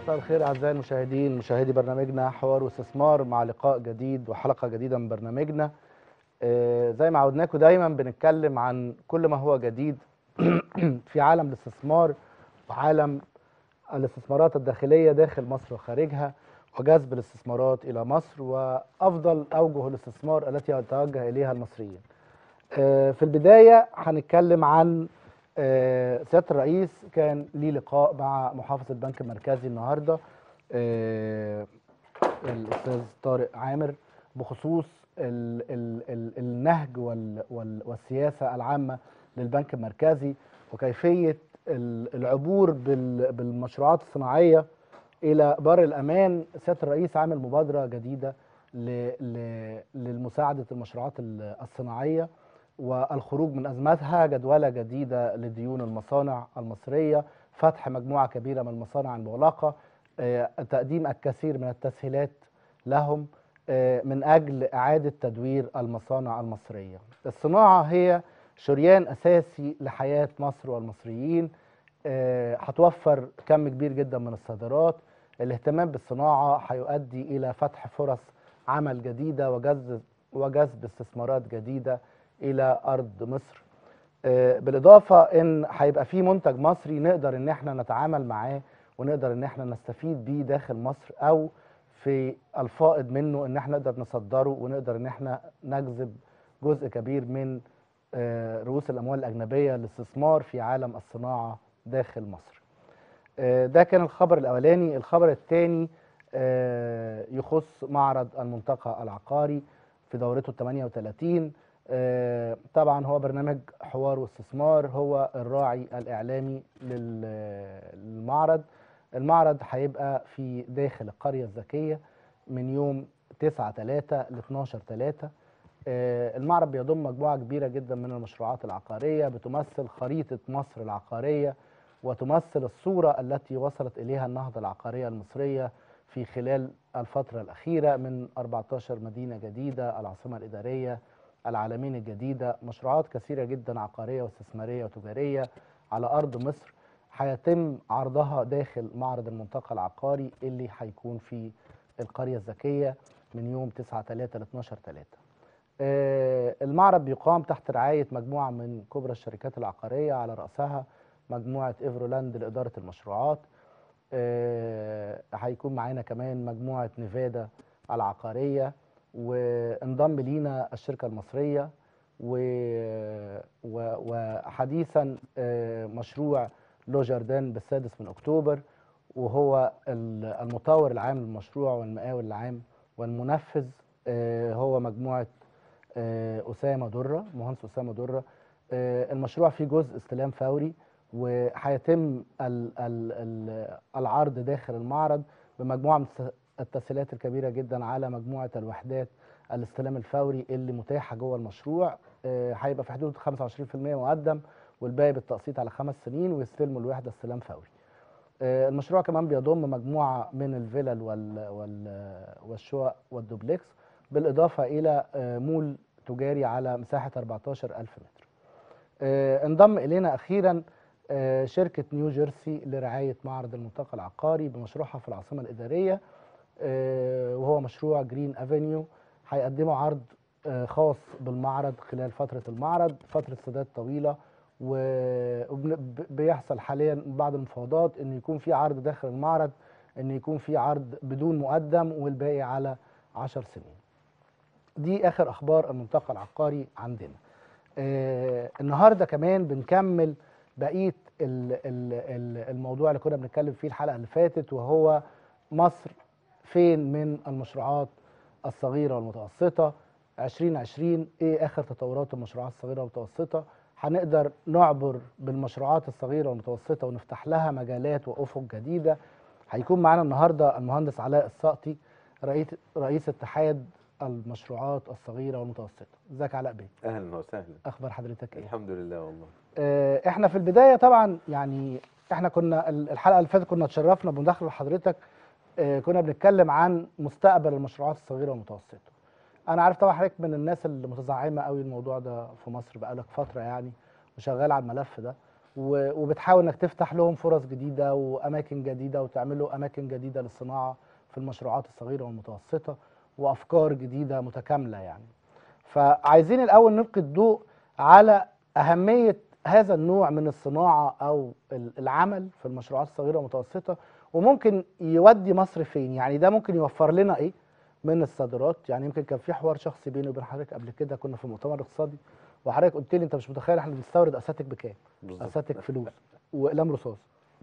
مساء الخير اعزائي المشاهدين مشاهدي برنامجنا حوار واستثمار مع لقاء جديد وحلقه جديده من برنامجنا آه، زي ما عودناكم دايما بنتكلم عن كل ما هو جديد في عالم الاستثمار وعالم الاستثمارات الداخليه داخل مصر وخارجها وجذب الاستثمارات الى مصر وافضل اوجه الاستثمار التي يتوجه اليها المصريين. آه، في البدايه هنتكلم عن آه، سياده الرئيس كان ليه لقاء مع محافظ البنك المركزي النهارده آه، الاستاذ طارق عامر بخصوص ال ال ال النهج وال وال والسياسه العامه للبنك المركزي وكيفيه ال- العبور بال- بالمشروعات الصناعيه الى بر الامان سياده الرئيس عامل مبادره جديده ل- ل- للمساعده المشروعات ال- الصناعيه والخروج من ازمتها جدوله جديده لديون المصانع المصريه فتح مجموعه كبيره من المصانع المغلقه آه، تقديم الكثير من التسهيلات لهم آه، من اجل اعاده تدوير المصانع المصريه الصناعه هي شريان اساسي لحياه مصر والمصريين آه، هتوفر كم كبير جدا من الصادرات الاهتمام بالصناعه هيؤدي الى فتح فرص عمل جديده وجذب وجذب استثمارات جديده الى ارض مصر آه، بالاضافه ان هيبقى في منتج مصري نقدر ان احنا نتعامل معاه ونقدر ان احنا نستفيد بيه داخل مصر او في الفائض منه ان احنا نقدر نصدره ونقدر ان احنا نجذب جزء كبير من آه، رؤوس الاموال الاجنبيه للاستثمار في عالم الصناعه داخل مصر. آه، ده كان الخبر الاولاني، الخبر الثاني يخص معرض المنطقه العقاري في دورته ال 38 آه، طبعا هو برنامج حوار واستثمار هو الراعي الاعلامي لل- للمعرض المعرض هيبقى في داخل القريه الذكيه من يوم 9 3 ل 12 3 آه، المعرض بيضم مجموعه كبيره جدا من المشروعات العقاريه بتمثل خريطه مصر العقاريه وتمثل الصوره التي وصلت اليها النهضه العقاريه المصريه في خلال الفتره الاخيره من 14 مدينه جديده العاصمه الاداريه العالمين الجديده مشروعات كثيره جدا عقاريه واستثماريه وتجاريه على ارض مصر هيتم عرضها داخل معرض المنطقه العقاري اللي هيكون في القريه الذكيه من يوم 9 3 ل 12 3 آه، المعرض بيقام تحت رعاية مجموعة من كبرى الشركات العقارية على رأسها مجموعة إيفرولاند لإدارة المشروعات آه، هيكون معانا كمان مجموعة نيفادا العقارية وانضم لينا الشركة المصرية و- و- وحديثا آه، مشروع لو جاردان بالسادس من أكتوبر وهو ال- المطور العام للمشروع والمقاول العام والمنفذ آه، هو مجموعة آه، أسامة درة مهندس أسامة درة آه، المشروع فيه جزء استلام فوري وهيتم ال- ال- ال- العرض داخل المعرض بمجموعة من الس- التسهيلات الكبيرة جدا على مجموعة الوحدات الاستلام الفوري اللي متاحة جوه المشروع آه، هيبقى في حدود 25% مقدم والباقي بالتقسيط على خمس سنين ويستلموا الوحدة استلام فوري آه، المشروع كمان بيضم مجموعة من الفلل وال وال والشقق والدوبلكس بالإضافة إلى آه، مول تجاري على مساحة 14000 متر آه، انضم إلينا أخيرا آه، شركة نيو جيرسي لرعاية معرض المنطقة العقاري بمشروعها في العاصمة الإدارية آه، وهو مشروع جرين افينيو هيقدموا عرض آه، خاص بالمعرض خلال فترة المعرض فترة سداد طويلة وبيحصل حاليا بعض المفاوضات ان يكون في عرض داخل المعرض ان يكون في عرض بدون مقدم والباقي على 10 سنين دي اخر اخبار المنطقه العقاري عندنا آه النهارده كمان بنكمل بقيه ال ال ال الموضوع اللي كنا بنتكلم فيه الحلقه اللي فاتت وهو مصر فين من المشروعات الصغيره والمتوسطه 2020 ايه اخر تطورات المشروعات الصغيره والمتوسطه هنقدر نعبر بالمشروعات الصغيره والمتوسطه ونفتح لها مجالات وافق جديده هيكون معانا النهارده المهندس علاء السقطي رئيس رئيس اتحاد المشروعات الصغيره والمتوسطه ازيك علاء بيه اهلا وسهلا اخبار حضرتك ايه الحمد لله والله آه، احنا في البدايه طبعا يعني احنا كنا ال- الحلقه اللي فاتت كنا اتشرفنا بمداخله حضرتك آه، كنا بنتكلم عن مستقبل المشروعات الصغيره والمتوسطه انا عارف طبعا حضرتك من الناس اللي متزعمه قوي الموضوع ده في مصر بقالك فتره يعني وشغال على الملف ده و- وبتحاول انك تفتح لهم فرص جديده واماكن جديده وتعمل له اماكن جديده للصناعه في المشروعات الصغيره والمتوسطه وافكار جديده متكامله يعني فعايزين الاول نلقي الضوء على اهميه هذا النوع من الصناعه او ال- العمل في المشروعات الصغيره والمتوسطه وممكن يودي مصر فين يعني ده ممكن يوفر لنا ايه من الصادرات يعني يمكن كان في حوار شخصي بيني وبين حضرتك قبل كده كنا في مؤتمر اقتصادي وحضرتك قلت لي انت مش متخيل احنا بنستورد اساتك بكام اساتك فلوس واقلام رصاص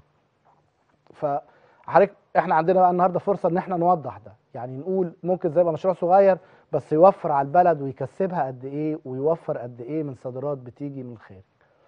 فحضرتك احنا عندنا بقى النهارده فرصه ان احنا نوضح ده يعني نقول ممكن زي يبقى مشروع صغير بس يوفر على البلد ويكسبها قد ايه ويوفر قد ايه من صادرات بتيجي من الخارج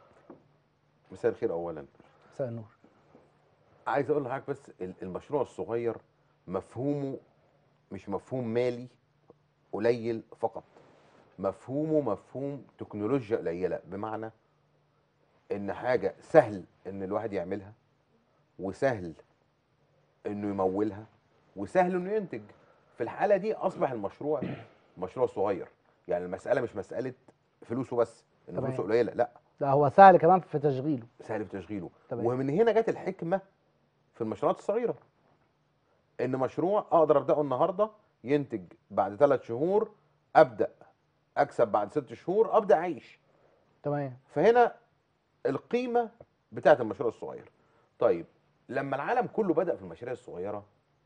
مساء الخير اولا مساء النور عايز اقول لحضرتك بس ال- المشروع الصغير مفهومه مش مفهوم مالي قليل فقط مفهومه مفهوم تكنولوجيا قليله بمعنى ان حاجه سهل ان الواحد يعملها وسهل انه يمولها وسهل انه ينتج في الحاله دي اصبح المشروع مشروع صغير يعني المساله مش مساله فلوسه بس ان تمام. فلوسه قليله لا ده هو سهل كمان في تشغيله سهل في تشغيله تمام. ومن هنا جت الحكمه في المشروعات الصغيره ان مشروع اقدر ابداه النهارده ينتج بعد ثلاث شهور ابدا اكسب بعد ست شهور ابدا اعيش تمام فهنا القيمه بتاعت المشروع الصغير طيب لما العالم كله بدا في المشاريع الصغيره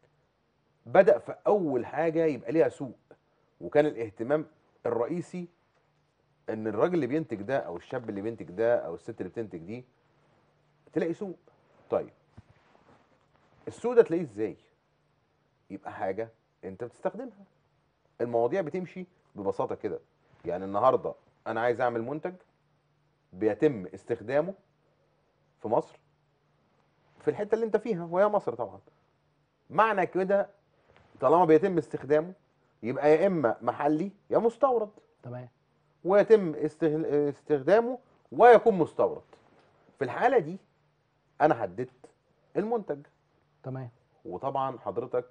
بدا في اول حاجه يبقى ليها سوق وكان الاهتمام الرئيسي ان الراجل اللي بينتج ده او الشاب اللي بينتج ده او الست اللي بتنتج دي تلاقي سوق طيب السوق ده تلاقيه ازاي يبقى حاجه انت بتستخدمها المواضيع بتمشي ببساطه كده يعني النهارده انا عايز اعمل منتج بيتم استخدامه في مصر في الحته اللي انت فيها وهي مصر طبعا معنى كده طالما بيتم استخدامه يبقى يا اما محلي يا مستورد تمام ويتم استغل- استخدامه ويكون مستورد في الحاله دي انا حددت المنتج تمام وطبعا حضرتك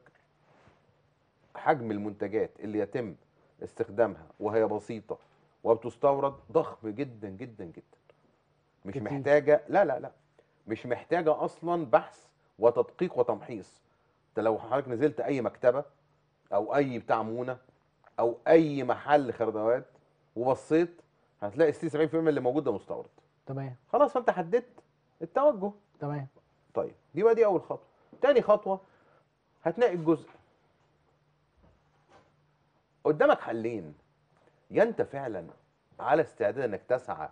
حجم المنتجات اللي يتم استخدامها وهي بسيطه وبتستورد ضخم جدا جدا جدا مش كتير. محتاجه لا لا لا مش محتاجه اصلا بحث وتدقيق وتمحيص انت لو حضرتك نزلت اي مكتبه او اي بتاع مونه او اي محل خردوات وبصيت هتلاقي 60 70% اللي موجود ده مستورد تمام خلاص فانت حددت التوجه تمام طيب دي بقى دي اول خطوه تاني خطوه هتنقي الجزء قدامك حلين يا انت فعلا على استعداد انك تسعى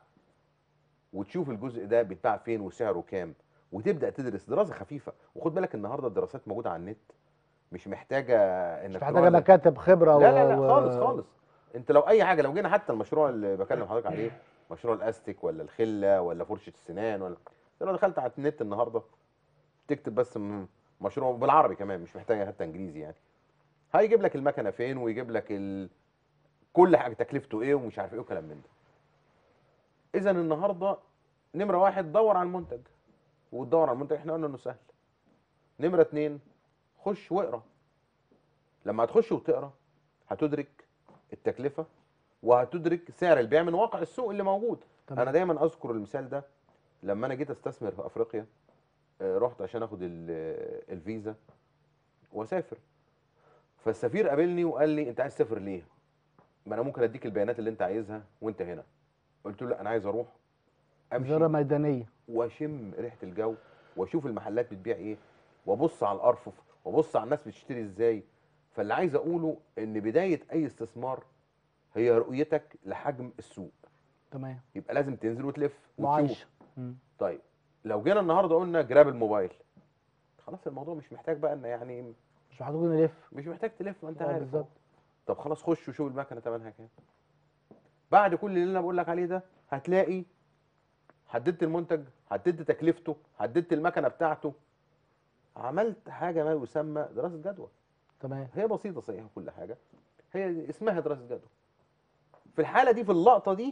وتشوف الجزء ده بيتباع فين وسعره كام وتبدا تدرس دراسه خفيفه وخد بالك النهارده الدراسات موجوده على النت مش محتاجه انك مش تقعد محتاجه مكاتب خبره لا لا لا و- خالص خالص انت لو اي حاجه لو جينا حتى المشروع اللي بكلم حضرتك عليه مشروع الاستيك ولا الخله ولا فرشه السنان ولا انت لو دخلت على النت النهارده تكتب بس م- مشروع بالعربي كمان مش محتاجه حتى انجليزي يعني هيجيب لك المكنه فين ويجيب لك ال... كل حاجه تكلفته ايه ومش عارف ايه وكلام من ده اذا النهارده نمره واحد دور على المنتج وتدور على المنتج احنا قلنا انه سهل نمره اتنين خش واقرا لما هتخش وتقرا هتدرك التكلفه وهتدرك سعر البيع من واقع السوق اللي موجود تمام. انا دايما اذكر المثال ده لما انا جيت استثمر في افريقيا آه، رحت عشان اخد ال- الفيزا واسافر فالسفير قابلني وقال لي انت عايز تسافر ليه ما انا ممكن اديك البيانات اللي انت عايزها وانت هنا قلت له لا انا عايز اروح امشي زياره ميدانيه واشم ريحه الجو واشوف المحلات بتبيع ايه وابص على الارفف وابص على الناس بتشتري ازاي فاللي عايز اقوله ان بدايه اي استثمار هي رؤيتك لحجم السوق تمام يبقى لازم تنزل وتلف وتشوف معايشه مم. طيب لو جينا النهارده قلنا جراب الموبايل خلاص الموضوع مش محتاج بقى ان يعني مش محتاجين نلف مش محتاج تلف ما انت آه، عارف بالظبط. أهو. طب خلاص خش وشوف المكنه ثمنها كام بعد كل اللي انا بقول لك عليه ده هتلاقي حددت المنتج حددت تكلفته حددت المكنه بتاعته عملت حاجه ما يسمى دراسه جدوى تمام هي بسيطه صحيح كل حاجه هي اسمها دراسه جدوى في الحاله دي في اللقطه دي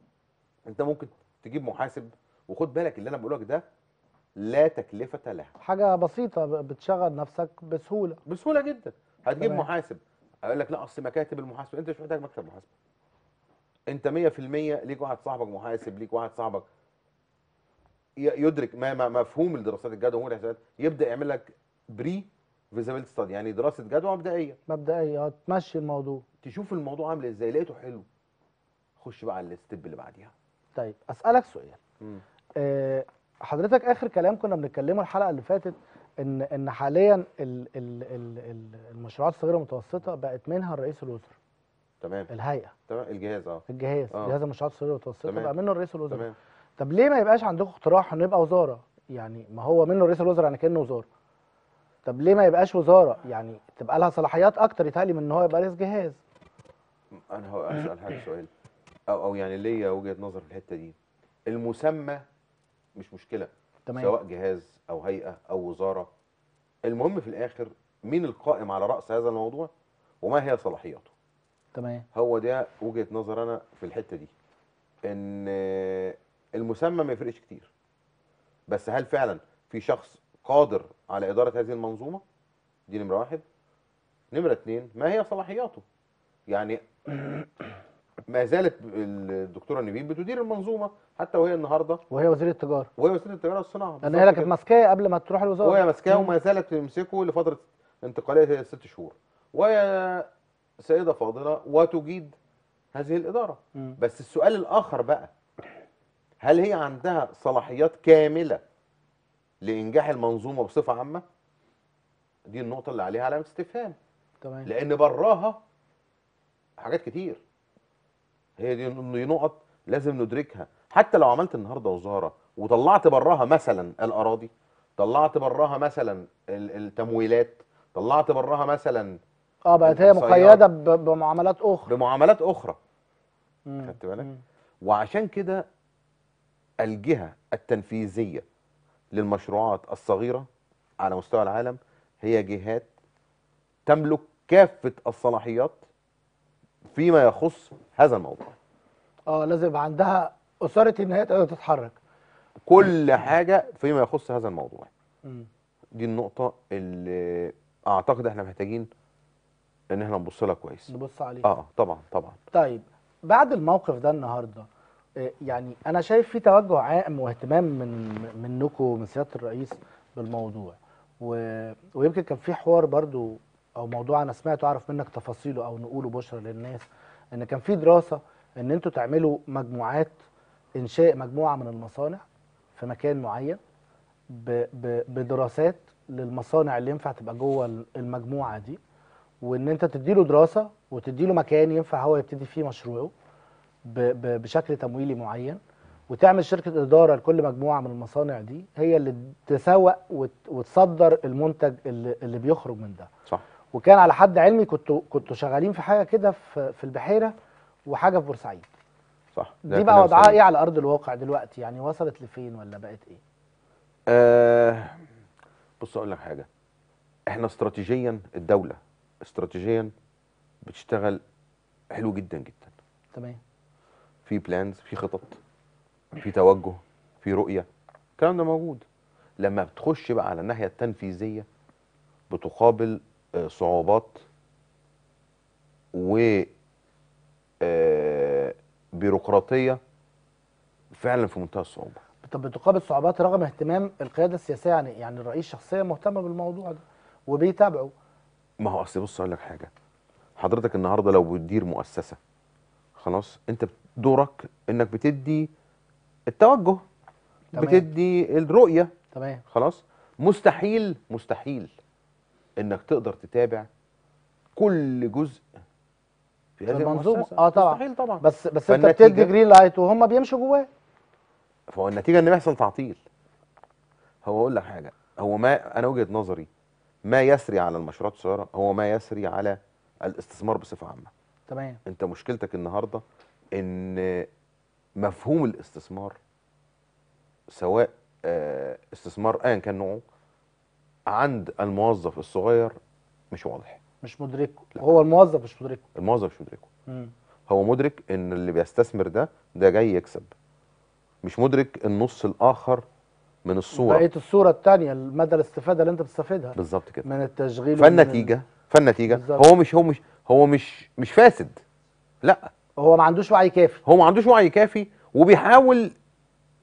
انت ممكن تجيب محاسب وخد بالك اللي انا بقوله لك ده لا تكلفه له حاجه بسيطه ب- بتشغل نفسك بسهوله بسهوله جدا هتجيب تمام. محاسب اقول لك لا اصل مكاتب المحاسبه انت مش محتاج مكتب محاسبه انت 100% ليك واحد صاحبك محاسب ليك واحد صاحبك ي- يدرك ما ما- مفهوم الدراسات الجدوى والحسابات يبدا يعمل لك بري فيزابيلتي ستادي يعني دراسه جدوى مبدئيه مبدئيا اه تمشي الموضوع تشوف الموضوع عامل ازاي لقيته حلو خش بقى على الستيب اللي بعديها طيب اسالك سؤال مم. آه، حضرتك اخر كلام كنا بنتكلمه الحلقه اللي فاتت ان ان حاليا ال ال ال ال المشروعات الصغيره والمتوسطه بقت منها رئيس الوزراء تمام الهيئه تمام الجهاز اه الجهاز آه. جهاز المشروعات الصغيره والمتوسطه تمام. بقى منه رئيس الوزراء تمام طب ليه ما يبقاش عندكم اقتراح انه يبقى وزاره يعني ما هو منه رئيس الوزراء يعني كانه وزاره طب ليه ما يبقاش وزاره يعني تبقى لها صلاحيات اكتر يتهيألي من ان هو يبقى رئيس جهاز انا هو اسال حاجه سؤال او او يعني ليا وجهه نظر في الحته دي المسمى مش مشكله تمام سواء جهاز او هيئه او وزاره المهم في الاخر مين القائم على راس هذا الموضوع وما هي صلاحياته تمام هو ده وجهه نظر انا في الحته دي ان المسمى ما يفرقش كتير بس هل فعلا في شخص قادر على اداره هذه المنظومه دي نمره واحد نمره اتنين ما هي صلاحياته يعني ما زالت الدكتوره نبيل بتدير المنظومه حتى وهي النهارده وهي وزير التجاره وهي وزيره التجاره والصناعه لان بالظبط هي اللي كانت كده. ماسكاه قبل ما تروح الوزاره وهي ماسكاه مم. وما زالت تمسكه لفتره انتقاليه هي ست شهور وهي سيده فاضله وتجيد هذه الاداره مم. بس السؤال الاخر بقى هل هي عندها صلاحيات كامله لانجاح المنظومه بصفه عامه دي النقطه اللي عليها علامه استفهام تمام لان براها حاجات كتير هي دي دي نقط لازم ندركها حتى لو عملت النهارده وزاره وطلعت براها مثلا الاراضي طلعت براها مثلا ال- التمويلات طلعت براها مثلا اه بقت هي الإحصائيات. مقيده ب- بمعاملات اخرى بمعاملات اخرى مم. خدت بالك؟ مم. وعشان كده الجهه التنفيذيه للمشروعات الصغيره على مستوى العالم هي جهات تملك كافه الصلاحيات فيما يخص هذا الموضوع اه لازم يبقى عندها اثاره ان هي تقدر تتحرك كل حاجه فيما يخص هذا الموضوع مم. دي النقطه اللي اعتقد احنا محتاجين ان احنا نبص لها كويس نبص عليه اه طبعا طبعا طيب بعد الموقف ده النهارده آه، يعني انا شايف في توجه عام واهتمام من منكم من سياده الرئيس بالموضوع و... ويمكن كان في حوار برضو او موضوع انا سمعته اعرف منك تفاصيله او نقوله بشرى للناس ان كان في دراسه ان انتوا تعملوا مجموعات انشاء مجموعه من المصانع في مكان معين ب... ب... بدراسات للمصانع اللي ينفع تبقى جوه المجموعه دي وان انت تديله دراسه وتديله مكان ينفع هو يبتدي فيه مشروعه ب... ب... بشكل تمويلي معين وتعمل شركه اداره لكل مجموعه من المصانع دي هي اللي تسوق وت... وتصدر المنتج اللي... اللي بيخرج من ده صح وكان على حد علمي كنتوا كنتوا شغالين في حاجه كده في في البحيره وحاجه في بورسعيد صح ده دي بقى كلام وضعها سليم. ايه على ارض الواقع دلوقتي يعني وصلت لفين ولا بقت ايه آه بص اقول لك حاجه احنا استراتيجيا الدوله استراتيجيا بتشتغل حلو جدا جدا تمام في بلانز في خطط في توجه في رؤيه الكلام ده موجود لما بتخش بقى على الناحيه التنفيذيه بتقابل آه، صعوبات و آه، بيروقراطيه فعلا في منتهى الصعوبه طب بتقابل صعوبات رغم اهتمام القياده السياسيه يعني يعني الرئيس شخصيا مهتم بالموضوع ده وبيتابعه ما هو اصل بص اقول لك حاجه حضرتك النهارده لو بتدير مؤسسه خلاص انت دورك انك بتدي التوجه تمام. بتدي الرؤيه تمام خلاص مستحيل مستحيل انك تقدر تتابع كل جزء في هذه المنظومة. المؤسسه آه طبعا. مستحيل طبعا بس بس انت فالنتيجة- بتدي جرين لايت وهم بيمشوا جواه فهو النتيجه ان بيحصل تعطيل هو اقول لك حاجه هو ما انا وجهه نظري ما يسري على المشروعات الصغيره هو ما يسري على الاستثمار بصفه عامه تمام انت مشكلتك النهارده ان مفهوم الاستثمار سواء آه، استثمار ايا كان نوعه عند الموظف الصغير مش واضح مش مدركه لا. هو الموظف مش مدركه الموظف مش مدركه مم. هو مدرك ان اللي بيستثمر ده ده جاي يكسب مش مدرك النص الاخر من الصوره بقيه الصوره الثانيه مدى الاستفاده اللي انت بتستفيدها بالظبط كده من التشغيل ومن فالنتيجه فالنتيجه بالظبط. هو مش هو مش هو مش مش فاسد لا ال- هو ما عندوش وعي كافي هو ما عندوش وعي كافي وبيحاول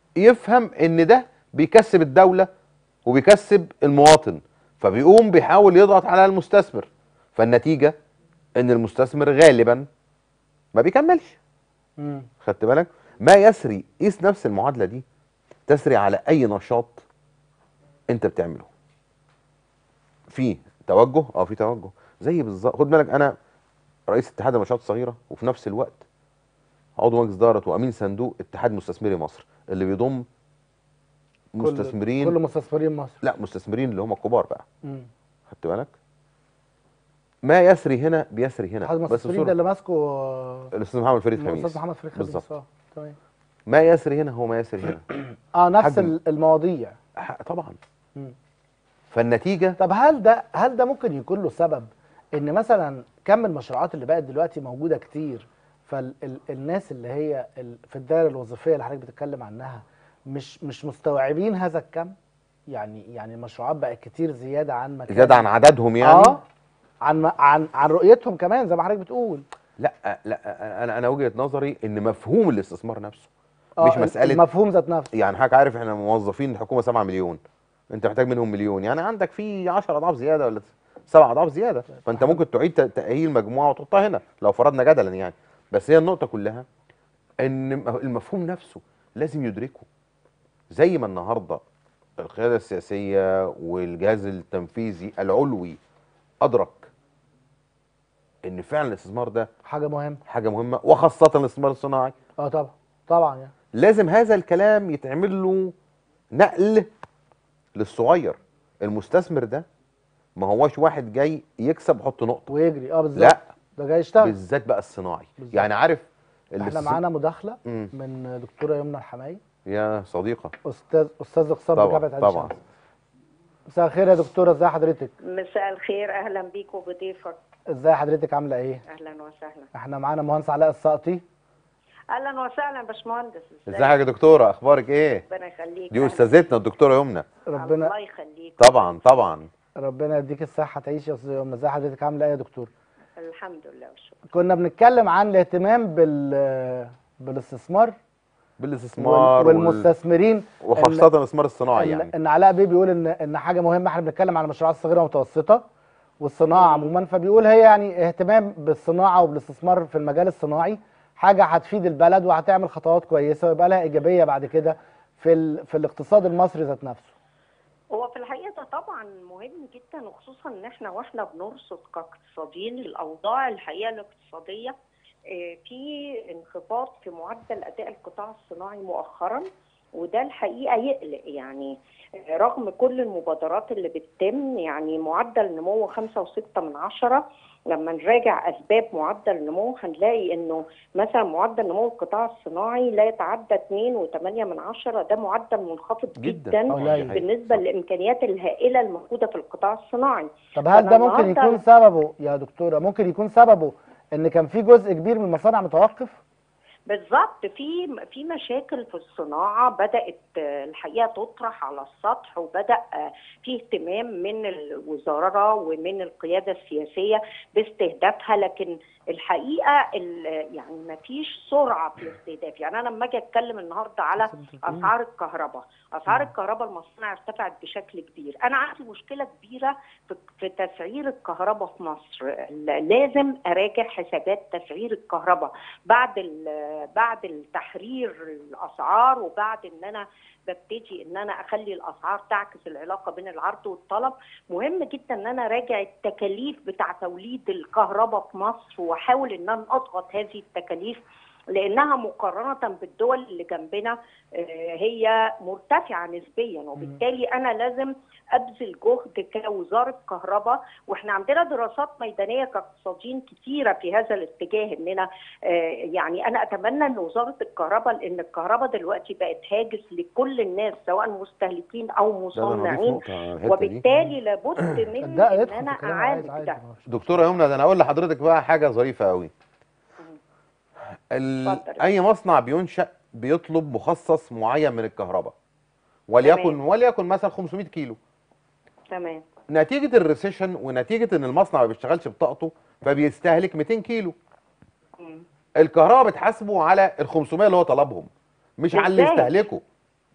يفهم ان ده بيكسب الدوله وبيكسب المواطن فبيقوم بيحاول يضغط على المستثمر فالنتيجه ان المستثمر غالبا ما بيكملش مم. خدت بالك ما يسري قيس نفس المعادله دي تسري على اي نشاط انت بتعمله في توجه اه في توجه زي بالظبط خد بالك انا رئيس اتحاد المنشآت الصغيره وفي نفس الوقت عضو مجلس اداره وامين صندوق اتحاد مستثمري مصر اللي بيضم كل- مستثمرين كل مستثمرين مصر لا مستثمرين اللي هم الكبار بقى مم. خدت بالك ما يسري هنا بيسري هنا اتحاد بس المستثمرين ده بصورة اللي ماسكه آه، الاستاذ محمد فريد خميس الاستاذ محمد فريد خميس بالظبط. اه تمام ما يسري هنا هو ما يسري هنا اه نفس حجم. ال- المواضيع ح- طبعا مم. فالنتيجه طب هل ده هل ده ممكن يكون له سبب ان مثلا كم المشروعات اللي بقت دلوقتي موجوده كتير فالناس اللي هي ال- في الدائره الوظيفيه اللي حضرتك بتتكلم عنها مش مش مستوعبين هذا الكم يعني يعني المشروعات بقت كتير زياده عن مكان زياده عن عددهم يعني اه عن عن عن رؤيتهم كمان زي ما حضرتك بتقول لا لا انا انا وجهه نظري ان مفهوم الاستثمار نفسه آه مش مسألة- المفهوم ذات نفسه يعني حضرتك عارف احنا موظفين الحكومه 7 مليون انت محتاج منهم مليون يعني عندك في 10 اضعاف زياده ولا 7 اضعاف زياده فانت ممكن تعيد ت- تاهيل مجموعه وتحطها هنا لو فرضنا جدلا يعني بس هي النقطه كلها ان م- المفهوم نفسه لازم يدركه زي ما النهارده القياده السياسيه والجهاز التنفيذي العلوي ادرك ان فعلا الاستثمار ده حاجه مهمه حاجه مهمه وخاصه الاستثمار الصناعي اه طبعا طبعا يعني لازم هذا الكلام يتعمل له نقل للصغير المستثمر ده ما هوش واحد جاي يكسب يحط نقطه ويجري اه بالظبط لا ده جاي يشتغل بالذات بقى الصناعي بالظبط. يعني عارف احنا الاستث- معانا مداخله مم. من دكتوره يمنى الحماي يا صديقه استاذ استاذ اقتصاد طبعا بجامعه عين طبعا شمس مساء الخير يا دكتوره ازي حضرتك مساء الخير اهلا بيك وبضيفك ازي حضرتك عامله ايه اهلا وسهلا احنا معانا مهندس علاء السقطي اهلا وسهلا باشمهندس ازيك يا دكتوره اخبارك ايه ربنا يخليك دي أهلاً. استاذتنا الدكتوره يمنى ربنا الله يخليك طبعا طبعا ربنا يديك الصحه تعيش يا استاذ يمنى ازي حضرتك عامله ايه يا دكتور الحمد لله والشكر كنا بنتكلم عن الاهتمام بال بالاستثمار بالاستثمار وال- وال- والمستثمرين وخاصه الاستثمار الصناعي ان, يعني إن علاء بيه بيقول ان ان حاجه مهمه احنا بنتكلم عن المشروعات الصغيره والمتوسطه والصناعه عموما فبيقول هي يعني اهتمام بالصناعه وبالاستثمار في المجال الصناعي حاجه هتفيد البلد وهتعمل خطوات كويسه ويبقى لها ايجابيه بعد كده في ال... في الاقتصاد المصري ذات نفسه هو في الحقيقه ده طبعا مهم جدا وخصوصا ان احنا واحنا بنرصد كاقتصاديين الاوضاع الحقيقه الاقتصاديه آه، في انخفاض في معدل اداء القطاع الصناعي مؤخرا وده الحقيقه يقلق يعني آه، رغم كل المبادرات اللي بتتم يعني معدل نمو خمسة وستة من عشرة لما نراجع اسباب معدل النمو هنلاقي انه مثلا معدل نمو القطاع الصناعي لا يتعدى 2.8 من عشرة ده معدل منخفض جدا. جدا, آه، قليل. بالنسبه للامكانيات الهائله الموجوده في القطاع الصناعي طب هل طب ده ممكن النهاردة- يكون سببه يا دكتوره ممكن يكون سببه ان كان في جزء كبير من المصانع متوقف بالظبط في في مشاكل في الصناعه بدات آه، الحقيقه تطرح على السطح وبدا آه، في اهتمام من الوزاره ومن القياده السياسيه باستهدافها لكن الحقيقه ال- يعني ما فيش سرعه في الاستهداف يعني انا لما اجي اتكلم النهارده على اسعار الكهرباء اسعار الكهرباء المصانع ارتفعت بشكل كبير انا عندي مشكله كبيره في- في تسعير الكهرباء في مصر ل- لازم اراجع حسابات تسعير الكهرباء بعد ال- بعد التحرير الاسعار وبعد ان انا ببتدي ان انا اخلي الاسعار تعكس العلاقه بين العرض والطلب مهم جدا ان انا اراجع التكاليف بتاع توليد الكهرباء في مصر واحاول ان انا اضغط هذه التكاليف لانها مقارنه بالدول اللي جنبنا آه، هي مرتفعه نسبيا وبالتالي انا لازم ابذل جهد كوزاره كهرباء واحنا عندنا دراسات ميدانيه كاقتصاديين كثيره في هذا الاتجاه اننا آه، يعني انا اتمنى ان وزاره الكهرباء لان الكهرباء دلوقتي بقت هاجس لكل الناس سواء مستهلكين او ده أنا هضيف مصنعين نقطة على الحتة دي. وبالتالي لابد من ده ان يدخل انا في كلام عايز اعالج عايز ده دكتوره يمنى ده انا اقول لحضرتك بقى حاجه ظريفه قوي ال... اتفضل. اي مصنع بينشا بيطلب مخصص معين من الكهرباء وليكن تمام. وليكن مثلا 500 كيلو تمام نتيجه الريسيشن ونتيجه ان المصنع ما بيشتغلش بطاقته فبيستهلك 200 كيلو مم. الكهرباء بتحاسبه على ال 500 اللي هو طلبهم مش على اللي إزاي؟ استهلكه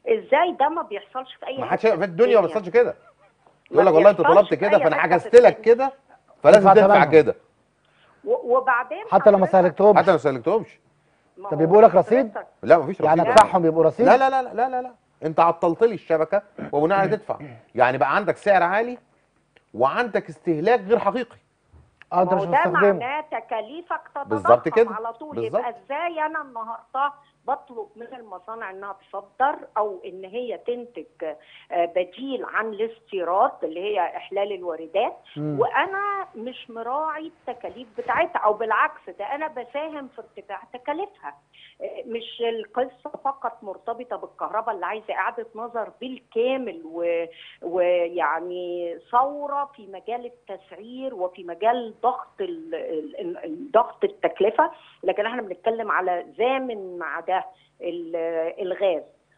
ازاي ده ما بيحصلش في اي ما حدش حتة في الدنيا ما بيحصلش كده يقول ما لك والله انت بيحصلش طلبت في كده أي فانا حتة حجزت في لك الدنيا. كده فلازم تدفع تدفع ثمنهم. كده و- وبعدين حتى لو ما حضرتك- سالكتهمش حتى لو ما سلكتهمش ما طب هو يبقوا لك رصيد؟ حضرتك- لا مفيش يعني رصيد. ادفعهم بيبقوا رصيد لا لا لا لا لا لا انت عطلت لي الشبكه وبناء عليه تدفع يعني بقى عندك سعر عالي وعندك استهلاك غير حقيقي اه انت ما مش هو ده مستخدمه معناه تكاليفك تتضخم بالظبط كده. على طول بالظبط. يبقى ازاي انا النهارده بطلب من المصانع انها تصدر او ان هي تنتج آه، بديل عن الاستيراد اللي هي احلال الواردات مم. وانا مش مراعي التكاليف بتاعتها او بالعكس ده انا بساهم في ارتفاع تكاليفها آه، مش القصه فقط مرتبطه بالكهرباء اللي عايزه اعاده نظر بالكامل و... ويعني ثوره في مجال التسعير وفي مجال ضغط ال... ال- ال- ضغط التكلفه لكن احنا بنتكلم على زامن مع ده ال- الغاز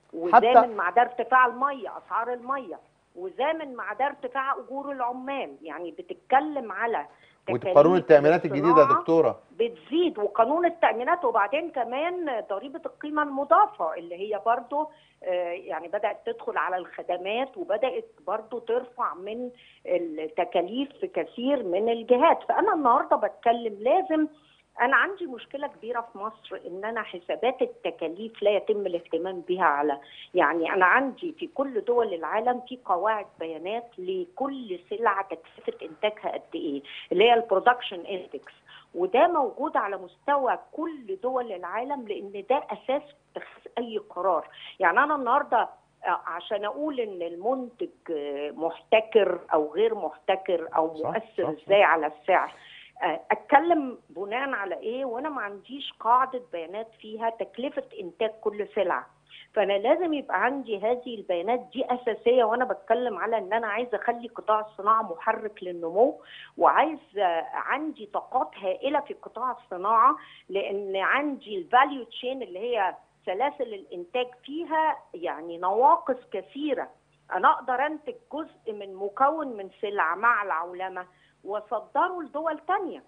وزامن مع ده ارتفاع الميه اسعار الميه وزامن مع ده ارتفاع اجور العمال يعني بتتكلم على وقانون تكاليف التامينات الجديده يا الصناعة دكتوره بتزيد وقانون التأمينات وبعدين كمان ضريبة القيمة المضافة اللي هي برضو آه، يعني بدأت تدخل على الخدمات وبدأت برضو ترفع من التكاليف في كثير من الجهات فأنا النهاردة بتكلم لازم أنا عندي مشكلة كبيرة في مصر إن أنا حسابات التكاليف لا يتم الاهتمام بها على يعني أنا عندي في كل دول العالم في قواعد بيانات لكل سلعة تكلفة إنتاجها قد إيه اللي هي البرودكشن اندكس وده موجود على مستوى كل دول العالم لان ده اساس اتخاذ اي قرار يعني انا النهارده آه، عشان اقول ان المنتج آه، محتكر او غير محتكر او صح، مؤثر صح، صح. ازاي على السعر آه، اتكلم بناء على ايه وانا ما عنديش قاعده بيانات فيها تكلفه انتاج كل سلعه فانا لازم يبقى عندي هذه البيانات دي اساسيه وانا بتكلم على ان انا عايزه اخلي قطاع الصناعه محرك للنمو وعايز آه، عندي طاقات هائله في قطاع الصناعه لان عندي الفاليو تشين اللي هي سلاسل الانتاج فيها يعني نواقص كثيره انا اقدر انتج جزء من مكون من سلعه مع العولمه واصدره لدول تانية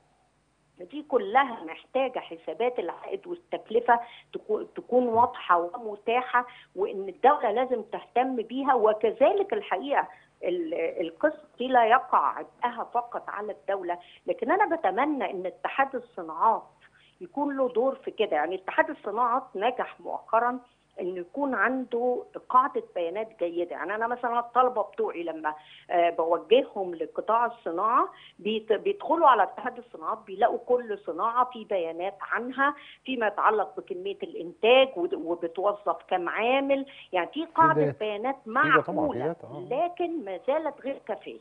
دي كلها محتاجة حسابات العائد والتكلفة تكو- تكون واضحة ومتاحة وإن الدولة لازم تهتم بيها وكذلك الحقيقة ال- القصة دي لا يقع عبئها فقط على الدولة لكن أنا بتمنى إن اتحاد الصناعات يكون له دور في كده يعني اتحاد الصناعات نجح مؤخرا انه يكون عنده قاعده بيانات جيده يعني انا مثلا الطلبه بتوعي لما آه، بوجههم لقطاع الصناعه بيت- بيدخلوا على اتحاد الصناعات بيلاقوا كل صناعه في بيانات عنها فيما يتعلق بكميه الانتاج ود- وبتوظف كم عامل يعني في قاعده داتا. بيانات طبعاً، في معقوله داتا، آه. لكن ما زالت غير كافيه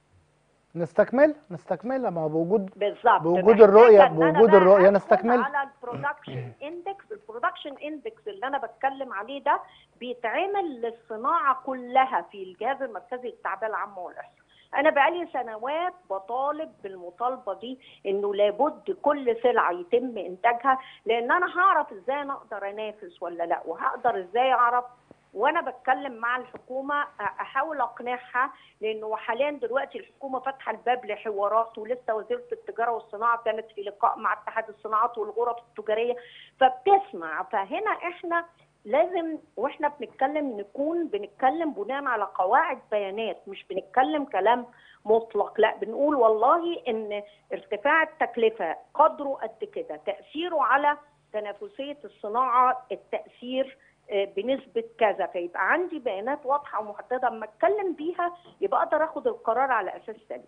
نستكمل نستكملها ما هو بوجود بالظبط بوجود محتاجة الرؤية- إن أنا بوجود بقى الرؤية أدخل نستكمل. على البرودكشن اندكس البرودكشن اندكس اللي انا بتكلم عليه ده بيتعمل للصناعه كلها في الجهاز المركزي للتعبئه العامه والاحصاء انا بقالي سنوات بطالب بالمطالبه دي انه لابد كل سلعه يتم انتاجها لان انا هعرف ازاي انا اقدر انافس ولا لا وهقدر ازاي اعرف وانا بتكلم مع الحكومه احاول اقنعها لانه حاليا دلوقتي الحكومه فاتحه الباب لحوارات ولسه وزيره التجاره والصناعه كانت في لقاء مع اتحاد الصناعات والغرف التجاريه فبتسمع فهنا احنا لازم واحنا بنتكلم نكون بنتكلم بناء على قواعد بيانات مش بنتكلم كلام مطلق لا بنقول والله ان ارتفاع التكلفه قدره قد كده تاثيره على تنافسيه الصناعه التاثير آه، بنسبه كذا فيبقى عندي بيانات واضحه ومحدده اما اتكلم بيها يبقى اقدر اخد القرار على اساس سليم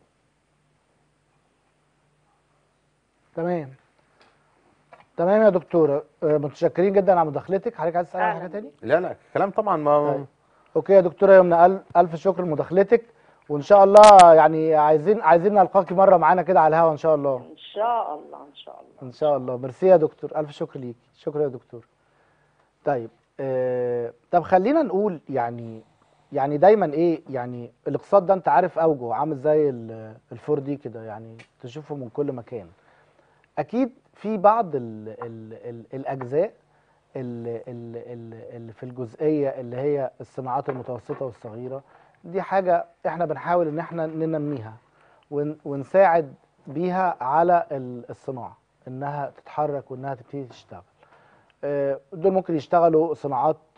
تمام تمام يا دكتورة آه، متشكرين جدا على مداخلتك حضرتك عايز تسألي على حاجة أهلاً تاني؟ لا لا كلام طبعا ما طيب. اوكي يا دكتورة يمنى ألف, ألف شكر لمداخلتك وإن شاء الله يعني عايزين عايزين نلقاكي مرة معانا كده على الهوا إن شاء الله ان شاء الله ان شاء الله ان شاء الله ميرسي يا دكتور الف شكر ليك شكرا يا دكتور طيب آه طب خلينا نقول يعني يعني دايما ايه يعني الاقتصاد ده انت عارف اوجه عامل زي ال- الفور دي كده يعني تشوفه من كل مكان اكيد في بعض ال ال ال الاجزاء اللي, اللي, اللي في الجزئيه اللي هي الصناعات المتوسطه والصغيره دي حاجه احنا بنحاول ان احنا ننميها ون ونساعد بيها على ال- الصناعه انها تتحرك وانها تبتدي تشتغل آه، دول ممكن يشتغلوا صناعات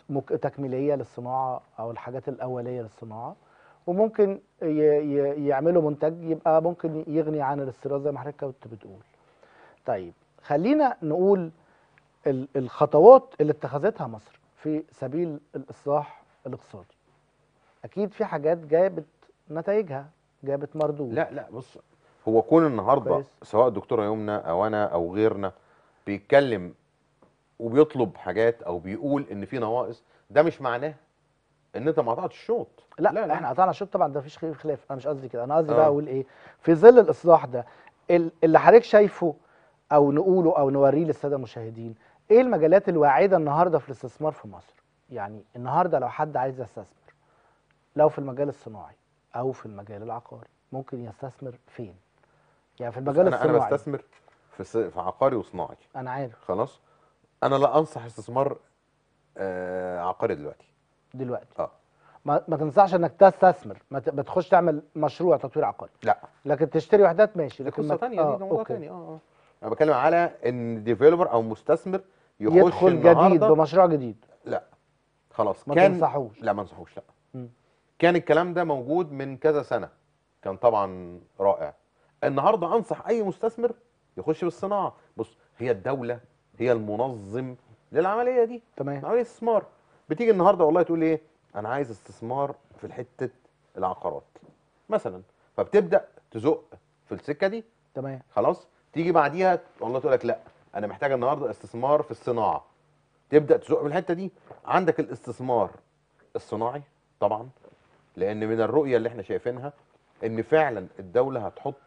مك... تكميليه للصناعه او الحاجات الاوليه للصناعه وممكن ي... ي... يعملوا منتج يبقى ممكن يغني عن الاستيراد زي ما حضرتك كنت بتقول. طيب خلينا نقول ال- الخطوات اللي اتخذتها مصر في سبيل الاصلاح الاقتصادي. اكيد في حاجات جابت نتائجها جابت مردود. لا لا بص هو كون النهارده كويس. سواء الدكتوره يمنى او انا او غيرنا بيتكلم وبيطلب حاجات او بيقول ان في نواقص ده مش معناه ان انت ما قطعتش الشوط لا, لا، لا. احنا قطعنا الشوط طبعا ده مفيش خلاف خلاف انا مش قصدي كده انا قصدي آه. بقى اقول ايه في ظل الاصلاح ده ال- اللي حضرتك شايفه او نقوله او نوريه للساده المشاهدين ايه المجالات الواعده النهارده في الاستثمار في مصر يعني النهارده لو حد عايز يستثمر لو في المجال الصناعي او في المجال العقاري ممكن يستثمر فين يعني في بص، المجال انا انا الصناعي بستثمر في س- في عقاري وصناعي انا عارف خلاص انا لا انصح استثمار آه عقاري دلوقتي دلوقتي اه ما, ما تنصحش انك تستثمر ما ت- ما تخش تعمل مشروع تطوير عقاري لا لكن تشتري وحدات ماشي دي لكن قصه ما- ثانيه آه، دي ده موضوع أوكي. ثاني اه اه انا بتكلم على ان ديفيلوبر او مستثمر يخش يدخل جديد النهارده بمشروع جديد لا خلاص ما كان تنصحوش لا ما انصحوش لا مم. كان الكلام ده موجود من كذا سنه كان طبعا رائع النهارده انصح اي مستثمر يخش بالصناعه بص هي الدوله هي المنظم للعمليه دي تمام عمليه استثمار بتيجي النهارده والله تقول ايه انا عايز استثمار في حته العقارات مثلا فبتبدا تزق في السكه دي تمام خلاص تيجي بعديها والله تقول لك لا انا محتاج النهارده استثمار في الصناعه تبدا تزق من الحته دي عندك الاستثمار الصناعي طبعا لان من الرؤيه اللي احنا شايفينها ان فعلا الدوله هتحط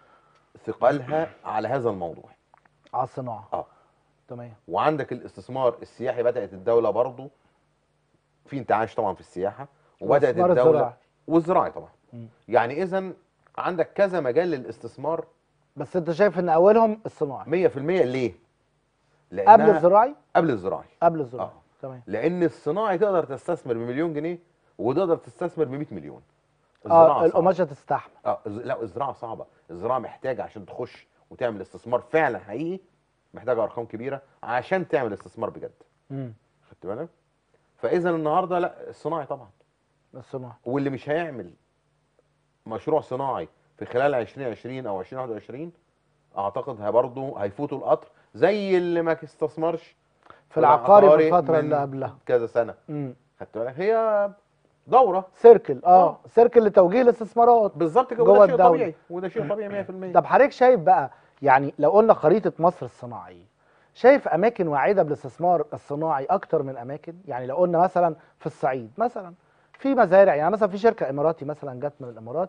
ثقلها على هذا الموضوع على الصناعه اه تمام وعندك الاستثمار السياحي بدات الدوله برضو في انتعاش طبعا في السياحه وبدات والاستثمار الدوله الزراعي. والزراعي طبعا مم. يعني اذا عندك كذا مجال للاستثمار بس انت شايف ان اولهم الصناعي 100% ليه؟ قبل لانها الزراعي قبل الزراعي قبل الزراعي آه. تمام لان الصناعي تقدر تستثمر بمليون جنيه وتقدر تستثمر ب 100 مليون اه صعبة. القماشه تستحمل اه الز- لا الزراعه صعبه الزراعه محتاجه عشان تخش وتعمل استثمار فعلا حقيقي محتاجه ارقام كبيره عشان تعمل استثمار بجد امم خدت بالك فاذا النهارده لا الصناعي طبعا الصناعي واللي مش هيعمل مشروع صناعي في خلال 2020 او 2021 اعتقد ه- برضه هيفوتوا القطر زي اللي ما استثمرش في العقاري في العقاري الفتره من اللي قبلها كذا سنه امم خدت بالك هي دوره سيركل اه آه. سيركل لتوجيه الاستثمارات بالظبط كده جوه وده شيء الدولة. طبيعي وده شيء طبيعي 100% طب حضرتك شايف بقى يعني لو قلنا خريطه مصر الصناعيه شايف اماكن واعده بالاستثمار الصناعي اكتر من اماكن يعني لو قلنا مثلا في الصعيد مثلا في مزارع يعني مثلا في شركه اماراتي مثلا جت من الامارات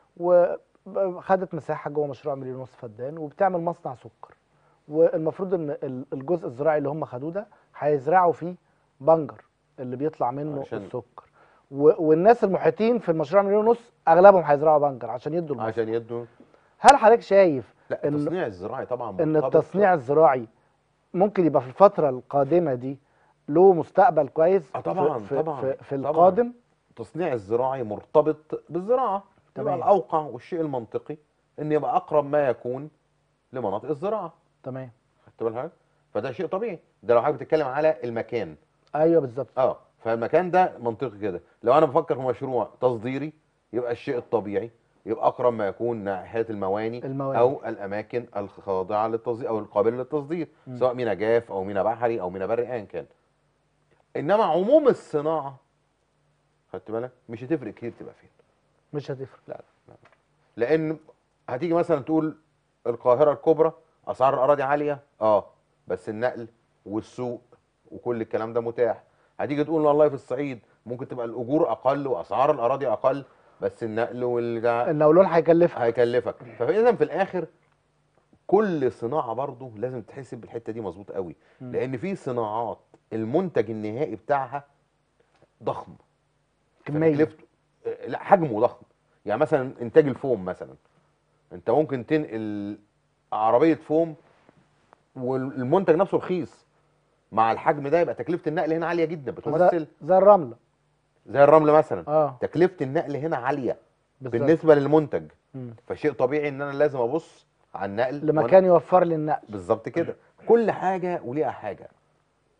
وخدت مساحه جوه مشروع مليون ونص فدان وبتعمل مصنع سكر والمفروض ان ال- الجزء الزراعي اللي هم خدوه ده هيزرعوا فيه بنجر اللي بيطلع منه عشان- السكر و- والناس المحيطين في المشروع مليون ونص اغلبهم هيزرعوا بنجر عشان يدوا المصنع عشان يدوا هل حضرتك شايف لا إن- التصنيع الزراعي طبعا ان مرتبط- التصنيع الزراعي ممكن يبقى في الفتره القادمه دي له مستقبل كويس آه طبعاً، في, طبعاً، في, في طبعاً. القادم التصنيع الزراعي مرتبط بالزراعه تمام. يبقى الاوقع والشيء المنطقي ان يبقى اقرب ما يكون لمناطق الزراعه تمام خدت بالك فده شيء طبيعي ده لو حضرتك بتتكلم على المكان ايوه بالظبط اه فالمكان ده منطقي كده لو انا بفكر في مشروع تصديري يبقى الشيء الطبيعي يبقى اقرب ما يكون ناحيه المواني, المواني. او الاماكن الخاضعه للتصدير او القابله للتصدير مم. سواء مينا جاف او مينا بحري او مينا بري ايا كان انما عموم الصناعه خدت بالك مش هتفرق كتير تبقى فين مش هتفرق لا لا لان هتيجي مثلا تقول القاهره الكبرى اسعار الاراضي عاليه اه بس النقل والسوق وكل الكلام ده متاح هتيجي تقول والله في الصعيد ممكن تبقى الاجور اقل واسعار الاراضي اقل بس النقل والجا النولون هيكلفها هيكلفك فاذا في الاخر كل صناعه برضه لازم تحسب بالحته دي مظبوط قوي مم. لان في صناعات المنتج النهائي بتاعها ضخم كميه فتكلفته آه، لا حجمه ضخم يعني مثلا انتاج الفوم مثلا انت ممكن تنقل عربيه فوم والمنتج نفسه رخيص مع الحجم ده يبقى تكلفه النقل هنا عاليه جدا زي, بتمثل زي الرمله زي الرمل مثلا اه تكلفه النقل هنا عاليه بالظبط بالنسبه للمنتج مم. فشيء طبيعي ان انا لازم ابص على النقل لمكان يوفر لي النقل وأنا- بالظبط كده كل حاجه وليها حاجه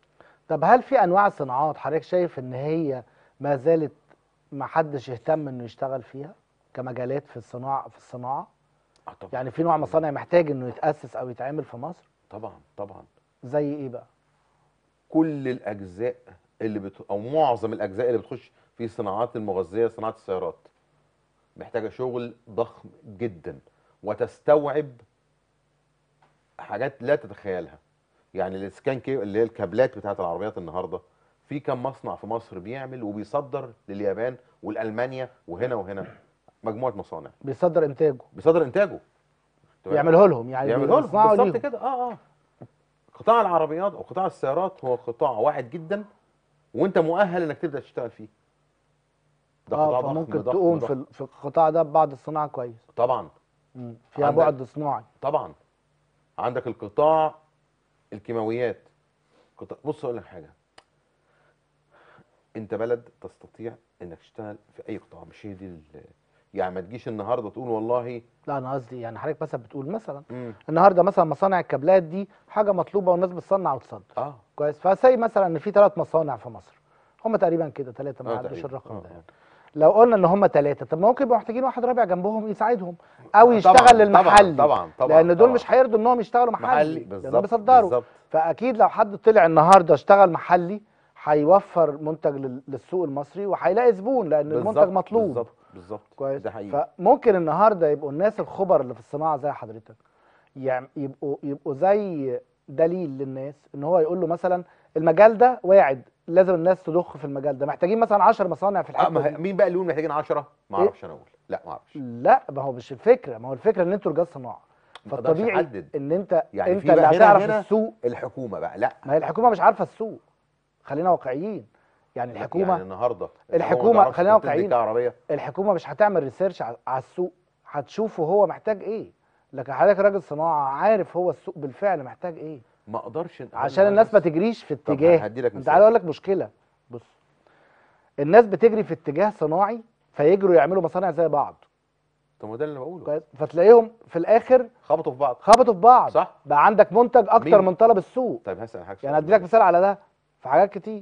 طب هل في انواع صناعات حضرتك شايف ان هي ما زالت ما حدش يهتم انه يشتغل فيها كمجالات في الصناعه في الصناعه آه طبعا يعني في نوع مصانع محتاج انه يتاسس او يتعمل في مصر طبعا طبعا زي ايه بقى كل الاجزاء اللي بت... او معظم الاجزاء اللي بتخش في الصناعات المغذيه صناعه السيارات محتاجه شغل ضخم جدا وتستوعب حاجات لا تتخيلها يعني الاسكان كي اللي هي الكابلات بتاعت العربيات النهارده في كم مصنع في مصر بيعمل وبيصدر لليابان والالمانيا وهنا وهنا مجموعه مصانع بيصدر انتاجه بيصدر انتاجه بيعمله لهم يعني يعمله لهم بيصنعوا بالظبط ليهم. كده اه اه قطاع العربيات او قطاع السيارات هو قطاع واعد جدا وانت مؤهل انك تبدا تشتغل فيه ده اه قطاع ضخم فممكن ضخم تقوم ضخم. في ال- في القطاع ده ببعض الصناعه كويس طبعا مم. فيها عندك- بعد صناعي طبعا عندك القطاع الكيماويات قطاع بص اقول لك حاجه انت بلد تستطيع انك تشتغل في اي قطاع مش هي دي ال- يعني ما تجيش النهارده تقول والله لا انا قصدي يعني حضرتك مثلا بتقول مثلا مم. النهارده مثلا مصانع الكابلات دي حاجه مطلوبه والناس بتصنع وتصدر اه كويس فسي مثلا ان في ثلاث مصانع في مصر هم تقريبا كده ثلاثه ما آه عدوش تقريباً. الرقم آه، ده آه. يعني. لو قلنا ان هم ثلاثه طب ما ممكن يبقوا محتاجين واحد رابع جنبهم يساعدهم او طبعاً، يشتغل للمحلي طبعا طبعا طبعا لان دول طبعاً. مش هيرضوا انهم يشتغلوا محلي, محلي لانهم بالظبط بيصدروا بالظبط فاكيد لو حد طلع النهارده اشتغل محلي هيوفر منتج لل- للسوق المصري وهيلاقي زبون لان المنتج بالظبط، مطلوب بالظبط بالظبط كويس ده حقيقي فممكن النهارده يبقوا الناس الخبر اللي في الصناعه زي حضرتك يعني يبقوا يبقوا زي دليل للناس ان هو يقول له مثلا المجال ده واعد لازم الناس تضخ في المجال ده محتاجين مثلا 10 مصانع في آه الحته ما هي- دي. مين بقى اللي يقول محتاجين 10 ما إيه؟ اعرفش انا اقول لا ما اعرفش لا ما هو مش الفكره ما هو الفكره ان انتوا رجال صناعه ما أقدرش فالطبيعي أحدد. ان انت يعني انت في اللي بقى هنا- هتعرف هنا السوق الحكومه بقى لا ما هي الحكومه مش عارفه السوق خلينا واقعيين يعني لا، الحكومه يعني النهارده الحكومة- ما تعرفش خلينا تبتدي واقعيين. كعربيه الحكومه مش هتعمل ريسيرش على على السوق هتشوفه هو محتاج ايه لكن حضرتك راجل صناعه عارف هو السوق بالفعل محتاج ايه ما اقدرش عشان الناس ما تجريش في طب اتجاه هديلك انت مثال. عايز اقول لك مشكله بص الناس بتجري في اتجاه صناعي فيجروا يعملوا مصانع زي بعض طب ما ده اللي انا بقوله كويس فتلاقيهم في الاخر خبطوا في بعض خبطوا في بعض صح. بقى عندك منتج اكتر مين؟ من طلب السوق طيب هسال حاجه يعني ادي لك مثال على ده في حاجات كتير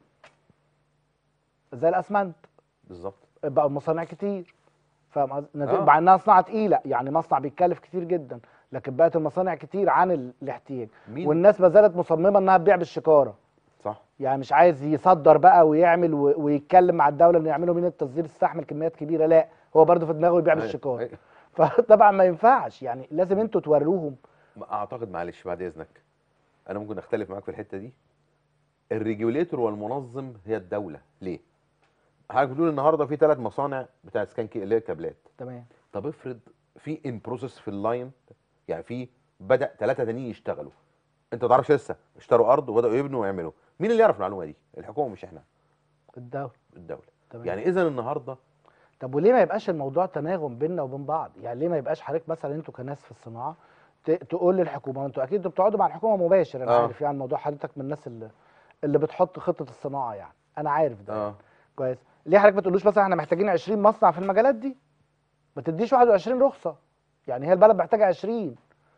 زي الاسمنت بالظبط بقى مصانع كتير فاهم قصدي؟ نتيجة- آه. مع انها صناعه تقيله يعني مصنع بيتكلف كتير جدا لكن بقت المصانع كتير عن ال- الاحتياج مين والناس ما زالت مصممه انها تبيع بالشكاره صح يعني مش عايز يصدر بقى ويعمل و- ويتكلم مع الدوله انه يعملوا مين التصدير تستحمل كميات كبيره لا هو برضه في دماغه يبيع أيوة، بالشكاره أيوة. فطبعا ما ينفعش يعني لازم انتوا توروهم ما اعتقد معلش بعد اذنك انا ممكن اختلف معاك في الحته دي الريجوليتور والمنظم هي الدوله ليه حضرتك بتقول النهارده في ثلاث مصانع بتاع سكان كي اللي هي كابلات تمام طب افرض في ان بروسيس في اللاين يعني في بدا ثلاثه تانيين يشتغلوا انت ما تعرفش لسه اشتروا ارض وبداوا يبنوا ويعملوا مين اللي يعرف المعلومه دي الحكومه مش احنا الدوله الدوله تمام يعني اذا النهارده طب وليه ما يبقاش الموضوع تناغم بيننا وبين بعض يعني ليه ما يبقاش حضرتك مثلا انتوا كناس في الصناعه ت- تقول للحكومه وانتوا اكيد انتوا بتقعدوا مع الحكومه مباشر انا آه. عارف يعني موضوع حضرتك من الناس اللي اللي بتحط خطه الصناعه يعني انا عارف ده اه كويس ليه حضرتك ما تقولوش مثلا احنا محتاجين 20 مصنع في المجالات دي ما تديش 21 رخصه يعني هي البلد محتاجه 20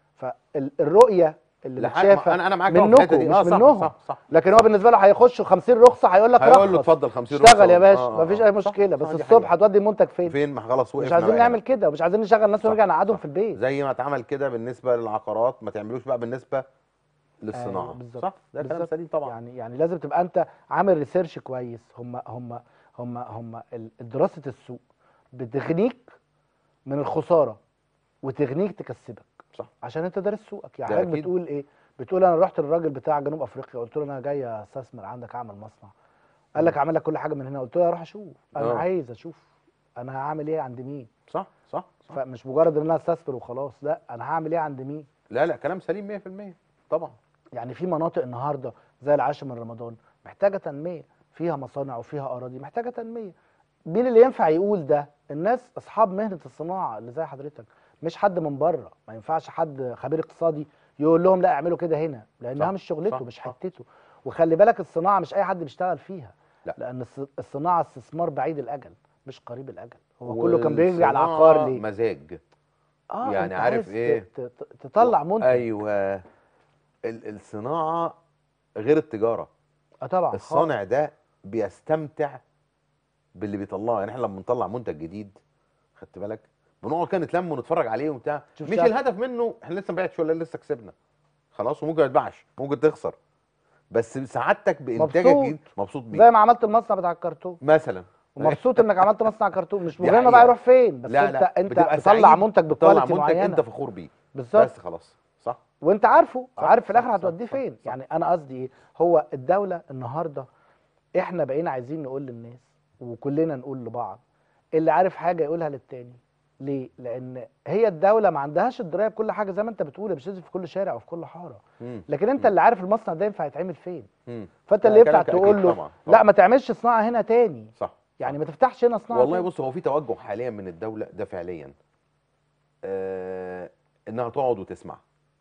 فالرؤيه اللي لا متشافه انا انا معاك طبعاً في الحتة منكم دي. مش آه، صح، منهم صح صح لكن هو بالنسبه له هيخشوا 50 رخصه هيقول لك هيقول له رخص اتفضل 50 اشتغل يا رخصة. باشا آه، آه، مفيش آه. اي صح، مشكله صح، بس دي الصبح حقيقة. هتودي المنتج فين فين ما خلاص وقفنا مش عايزين بقى نعمل هنا. كده ومش عايزين نشغل الناس صح، ونرجع نقعدهم صح. في البيت زي ما اتعمل كده بالنسبه للعقارات ما تعملوش بقى بالنسبه للصناعه أيوة، بالظبط. صح ده كلام بالظبط. سليم طبعا يعني يعني لازم تبقى انت عامل ريسيرش كويس هم هم هم هم ال- دراسه السوق بتغنيك من الخساره وتغنيك تكسبك صح. عشان انت دارس سوقك يعني ده حضرتك أكيد. بتقول ايه بتقول انا رحت للراجل بتاع جنوب افريقيا قلت له انا جاي استثمر عندك اعمل مصنع قال لك اعمل لك كل حاجه من هنا قلت له اروح اشوف انا آه. عايز اشوف انا هعمل ايه عند مين صح صح صح فمش مجرد ان انا استثمر وخلاص لا انا هعمل ايه عند مين لا لا كلام سليم 100% طبعا يعني في مناطق النهارده زي العاشر من رمضان محتاجه تنميه فيها مصانع وفيها اراضي محتاجه تنميه مين اللي ينفع يقول ده الناس اصحاب مهنه الصناعه اللي زي حضرتك مش حد من بره ما ينفعش حد خبير اقتصادي يقول لهم لا اعملوا كده هنا لانها صح، مش شغلته صح، مش صح. حتته وخلي بالك الصناعه مش اي حد بيشتغل فيها لا. لان الص- الصناعه استثمار بعيد الاجل مش قريب الاجل هو كله كان بيجري على والصناعة العقار ليه مزاج اه يعني أنت عارف عايز ت- إيه؟ ت- ت- تطلع منتج ايوه ال- الصناعه غير التجاره اه طبعا الصانع ده بيستمتع باللي بيطلعه يعني احنا لما بنطلع منتج جديد خدت بالك بنقعد كده نتلم ونتفرج عليه وبتاع شوف مش شاف- الهدف منه احنا لسه ما بعتش ولا لسه كسبنا خلاص وممكن ما يتباعش ممكن تخسر بس سعادتك بانتاجك مبسوط. الجديد مبسوط بيه زي ما عملت المصنع بتاع الكرتون مثلا ومبسوط انك عملت مصنع كرتون مش دي مهم بقى حقيقة. يروح فين بس لا انت لا انت بتبقى بتطلع سعيد، منتج بتطلع بكواليتي منتج معينه انت فخور بيه بالظبط بس خلاص صح وانت عارفه صح، عارف في صح، الاخر صح، هتوديه صح، فين صح. يعني انا قصدي ايه هو الدوله النهارده احنا بقينا عايزين نقول للناس وكلنا نقول لبعض اللي عارف حاجه يقولها للتاني ليه لان هي الدوله ما عندهاش الدرايه بكل حاجه زي ما انت بتقول مش لازم في كل شارع وفي كل حاره مم. لكن انت مم. اللي عارف المصنع ده ينفع يتعمل فين مم. فانت لا، اللي ينفع كلامك أكيد تقول له طبعاً، لا طبعاً. ما تعملش صناعه هنا تاني صح يعني صح. ما تفتحش هنا صناعه والله تاني. بص هو في توجه حاليا من الدوله ده فعليا آه انها تقعد وتسمع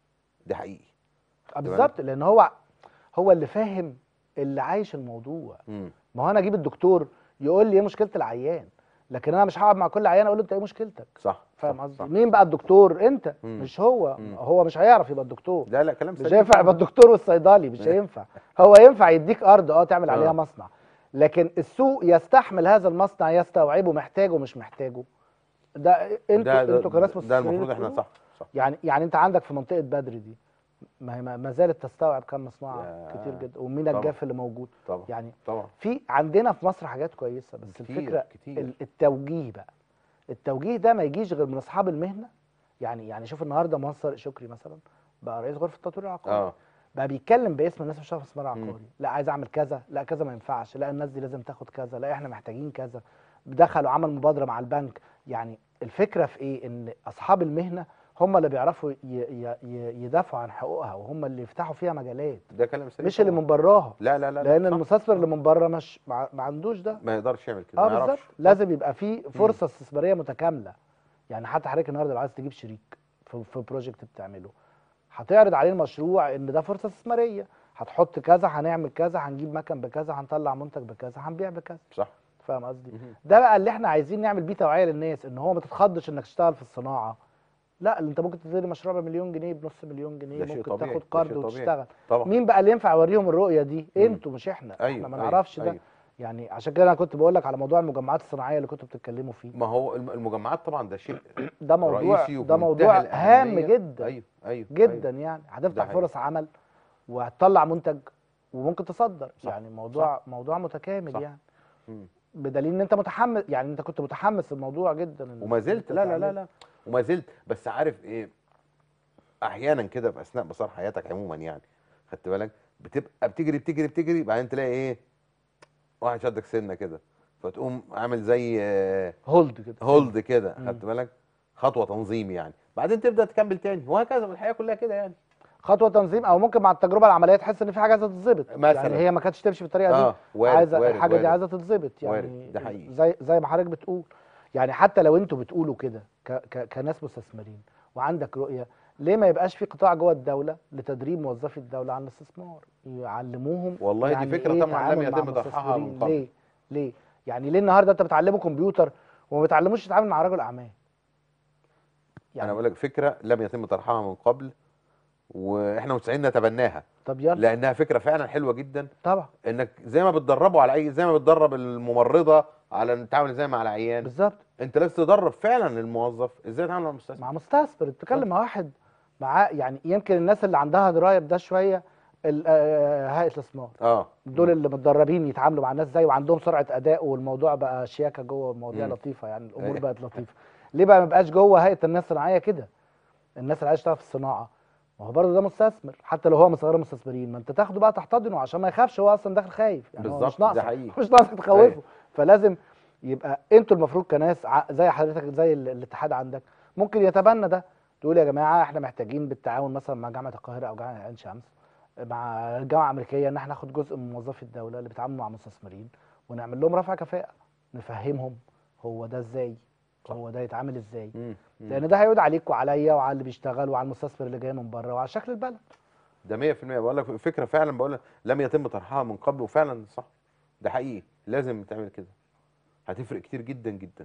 ده حقيقي آه بالظبط لان هو هو اللي فاهم اللي عايش الموضوع مم. ما هو انا اجيب الدكتور يقول لي ايه مشكله العيان لكن انا مش هقعد مع كل عيان اقول له انت ايه مشكلتك صح فاهم صح، قصدي صح. مين بقى الدكتور انت مم. مش هو مم. هو مش هيعرف يبقى الدكتور لا لا كلام مش سليم هينفع يبقى الدكتور والصيدلي مش هينفع هو ينفع يديك ارض اه تعمل عليها آه. مصنع لكن السوق يستحمل هذا المصنع يستوعبه محتاجه مش محتاجه ده انتوا ده ده, انتوا كناس ده مستثمرين المفروض احنا تقولوا. صح صح يعني يعني انت عندك في منطقه بدر دي ما هي ما ما زالت تستوعب كم مصنع يا- كتير جدا ومينا طبعا. الجاف اللي موجود طبعا يعني طبعا في عندنا في مصر حاجات كويسه بس كتير، الفكره كتير. ال- التوجيه بقى التوجيه ده ما يجيش غير من اصحاب المهنه يعني يعني شوف النهارده منصر شكري مثلا بقى رئيس غرفه التطوير العقاري اه بقى بيتكلم باسم الناس اللي بتشتغل في الاستثمار مم. العقاري لا عايز اعمل كذا لا كذا ما ينفعش لا الناس دي لازم تاخد كذا لا احنا محتاجين كذا دخلوا عمل مبادره مع البنك يعني الفكره في ايه ان اصحاب المهنه هم اللي بيعرفوا ي- ي- ي- يدافعوا عن حقوقها وهم اللي يفتحوا فيها مجالات ده كلام سليم مش اللي طبعاً. من براها لا لا لا لا، لان صح، المستثمر صح. اللي من بره مش ما ما عندوش ده ما يقدرش يعمل كده اه ما بالظبط يعرفش لازم يبقى في فرصه استثماريه متكامله يعني حتى حضرتك النهارده لو عايز تجيب شريك في, في بروجكت بتعمله هتعرض عليه المشروع ان ده فرصه استثماريه هتحط كذا هنعمل كذا هنجيب مكن بكذا هنطلع منتج بكذا هنبيع بكذا صح فاهم قصدي مهم. ده بقى اللي احنا عايزين نعمل بيه توعيه للناس ان هو ما تتخضش انك تشتغل في الصناعه لا اللي انت ممكن تبتدي مشروع بمليون جنيه بنص مليون جنيه ده شيء ممكن طبيعي، تاخد ده قرض شيء طبيعي. وتشتغل طبعا مين بقى اللي ينفع يوريهم الرؤيه دي مم. انتوا مش احنا ايوه احنا ما أيوة، نعرفش ده أيوة. يعني عشان كده انا كنت بقول لك على موضوع المجمعات الصناعيه اللي كنتوا بتتكلموا فيه ما هو الم- المجمعات طبعا ده شيء ده موضوع رئيسي ده وبمنتهى موضوع هام الأهمية. جدا ايوه ايوه جدا أيوة. يعني ده هتفتح حقيقي. فرص عمل وهتطلع منتج وممكن تصدر صح، يعني موضوع موضوع متكامل صح. يعني مم. بدليل ان انت متحمس يعني انت كنت متحمس الموضوع جدا إن وما زلت أنت لا لا لا تعمل. لا وما زلت بس عارف ايه احيانا كده في اثناء مسار حياتك عموما يعني خدت بالك بتبقى بتجري بتجري بتجري بعدين تلاقي ايه واحد شدك سنه كده فتقوم عامل زي آه، هولد كده هولد كده مم. خدت بالك خطوه تنظيم يعني بعدين تبدا تكمل تاني وهكذا والحياه كلها كده يعني خطوه تنظيم او ممكن مع التجربه العمليه تحس ان في حاجه عايزه تتظبط مثلاً. يعني هي ما كانتش تمشي بالطريقه دي اه وارد عايزه وارد الحاجه وارد. دي عايزه تتظبط يعني وارد، ده حقيقي. زي زي ما حضرتك بتقول يعني حتى لو انتوا بتقولوا كده ك ك كناس مستثمرين وعندك رؤيه ليه ما يبقاش في قطاع جوه الدوله لتدريب موظفي الدوله عن الاستثمار يعلموهم والله دي يعني فكرة إيه طبعاً لم تعامل مع يتم طرحها من المستثمرين. قبل. ليه ليه يعني ليه النهارده انت بتعلمه كمبيوتر وما بتعلموش يتعامل مع رجل اعمال انا بقول لك فكره لم يتم طرحها من قبل واحنا مستعدين نتبناها طب يلا لانها فكره فعلا حلوه جدا طبعا انك زي ما بتدربه على اي زي ما بتدرب الممرضه على ان تتعامل ازاي مع العيان بالظبط انت لازم تدرب فعلا الموظف ازاي يتعامل مع المستثمر مع مستثمر بتتكلم مع واحد معاه يعني يمكن الناس اللي عندها درايه بده شويه ال- آه، هيئه الاستثمار اه دول اللي متدربين يتعاملوا مع الناس ازاي وعندهم سرعه اداء والموضوع بقى شياكه جوه المواضيع مم. لطيفه يعني الامور أيوة. بقت لطيفه ليه بقى ما بقاش جوه هيئه الناس الصناعيه كده الناس اللي عايزه تشتغل في الصناعه ما هو برضه ده مستثمر حتى لو هو من صغار المستثمرين ما انت تاخده بقى تحتضنه عشان ما يخافش هو اصلا داخل خايف يعني هو مش بالظبط ده ناقصك حقيقي مش ناقصك تخوفه أيوة. فلازم يبقى انتوا المفروض كناس ع- زي حضرتك زي ال- الاتحاد عندك ممكن يتبنى ده تقول يا جماعه احنا محتاجين بالتعاون مثلا مع جامعه القاهره او جامعه عين شمس مع الجامعه الامريكيه ان احنا ناخد جزء من موظفي الدوله اللي بيتعاملوا مع مستثمرين ونعمل لهم رفع كفاءه نفهمهم هو ده ازاي صح. هو ده يتعامل ازاي مم. مم. لان ده هيعود عليك وعليا وعلى اللي بيشتغل وعلى المستثمر اللي جاي من بره وعلى شكل البلد ده 100% بقول لك فكره فعلا بقول لك لم يتم طرحها من قبل وفعلا صح ده حقيقي لازم تعمل كده هتفرق كتير جدا جدا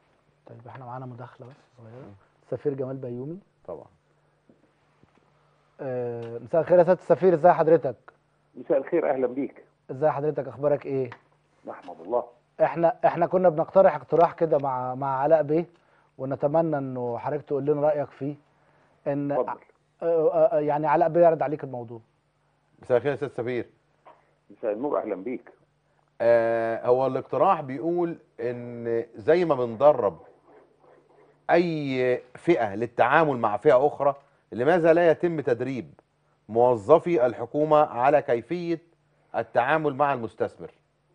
طيب احنا معانا مداخله بس صغيره سفير جمال بيومي طبعا آه، مساء الخير يا سياده السفير ازي حضرتك مساء الخير اهلا بيك ازي حضرتك اخبارك ايه نحمد الله احنا احنا كنا بنقترح اقتراح كده مع مع علاء بيه ونتمنى انه حضرتك تقول لنا رايك فيه ان اتفضل آه، آه، يعني علاء بيه يعرض عليك الموضوع مساء الخير يا استاذ سفير مساء النور اهلا بيك آه هو الاقتراح بيقول ان زي ما بندرب اي فئه للتعامل مع فئه اخرى لماذا لا يتم تدريب موظفي الحكومه على كيفيه التعامل مع المستثمر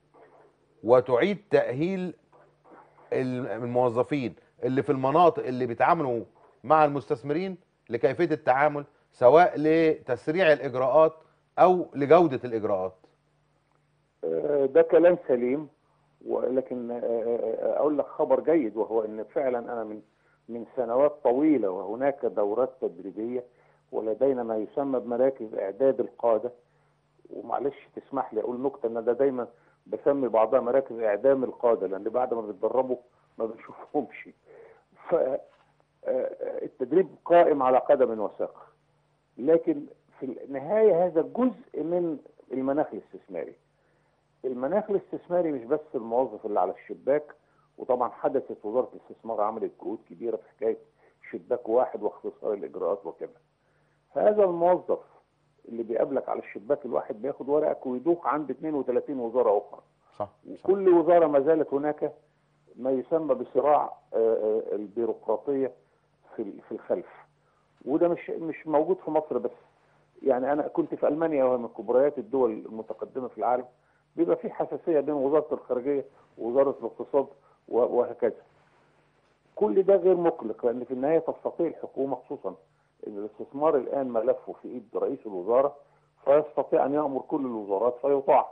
وتعيد تاهيل ال- الموظفين اللي في المناطق اللي بيتعاملوا مع المستثمرين لكيفيه التعامل سواء لتسريع الاجراءات او لجوده الاجراءات آه، ده كلام سليم ولكن آه، آه، اقول لك خبر جيد وهو ان فعلا انا من من سنوات طويله وهناك دورات تدريبيه ولدينا ما يسمى بمراكز اعداد القاده ومعلش تسمح لي اقول نكته ان ده دايما بسمي بعضها مراكز اعدام القاده لان بعد ما بيتدربوا ما بنشوفهمش ف آه، التدريب قائم على قدم وساق لكن في النهايه هذا جزء من المناخ الاستثماري المناخ الاستثماري مش بس الموظف اللي على الشباك وطبعا حدثت وزاره الاستثمار عملت جهود كبيره في حكايه شباك واحد واختصار الاجراءات وكذا. هذا الموظف اللي بيقابلك على الشباك الواحد بياخد ورقك ويدوق عند 32 وزاره اخرى. صح صح وكل وزاره ما زالت هناك ما يسمى بصراع آه، آه، البيروقراطيه في في الخلف. وده مش مش موجود في مصر بس. يعني انا كنت في المانيا وهي من كبريات الدول المتقدمه في العالم بيبقى في حساسيه بين وزاره الخارجيه ووزاره الاقتصاد و- وهكذا. كل ده غير مقلق لان في النهايه تستطيع الحكومه خصوصا ان الاستثمار الان ملفه في ايد رئيس الوزاره فيستطيع ان يامر كل الوزارات فيطاع.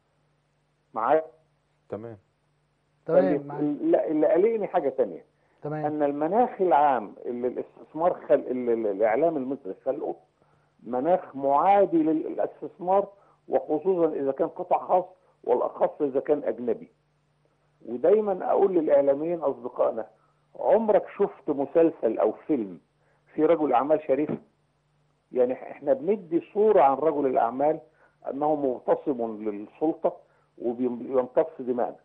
معايا؟ تمام تمام اللي- معاك. لا اللي قلقني حاجه ثانيه تمام ان المناخ العام اللي الاستثمار خل... اللي اللي الاعلام المصري خلقه مناخ معادي للاستثمار وخصوصا اذا كان قطاع خاص والاخص اذا كان اجنبي ودايما اقول للاعلاميين اصدقائنا عمرك شفت مسلسل او فيلم في رجل اعمال شريف يعني احنا بندي صوره عن رجل الاعمال انه مغتصب للسلطه وبيمتص دماءنا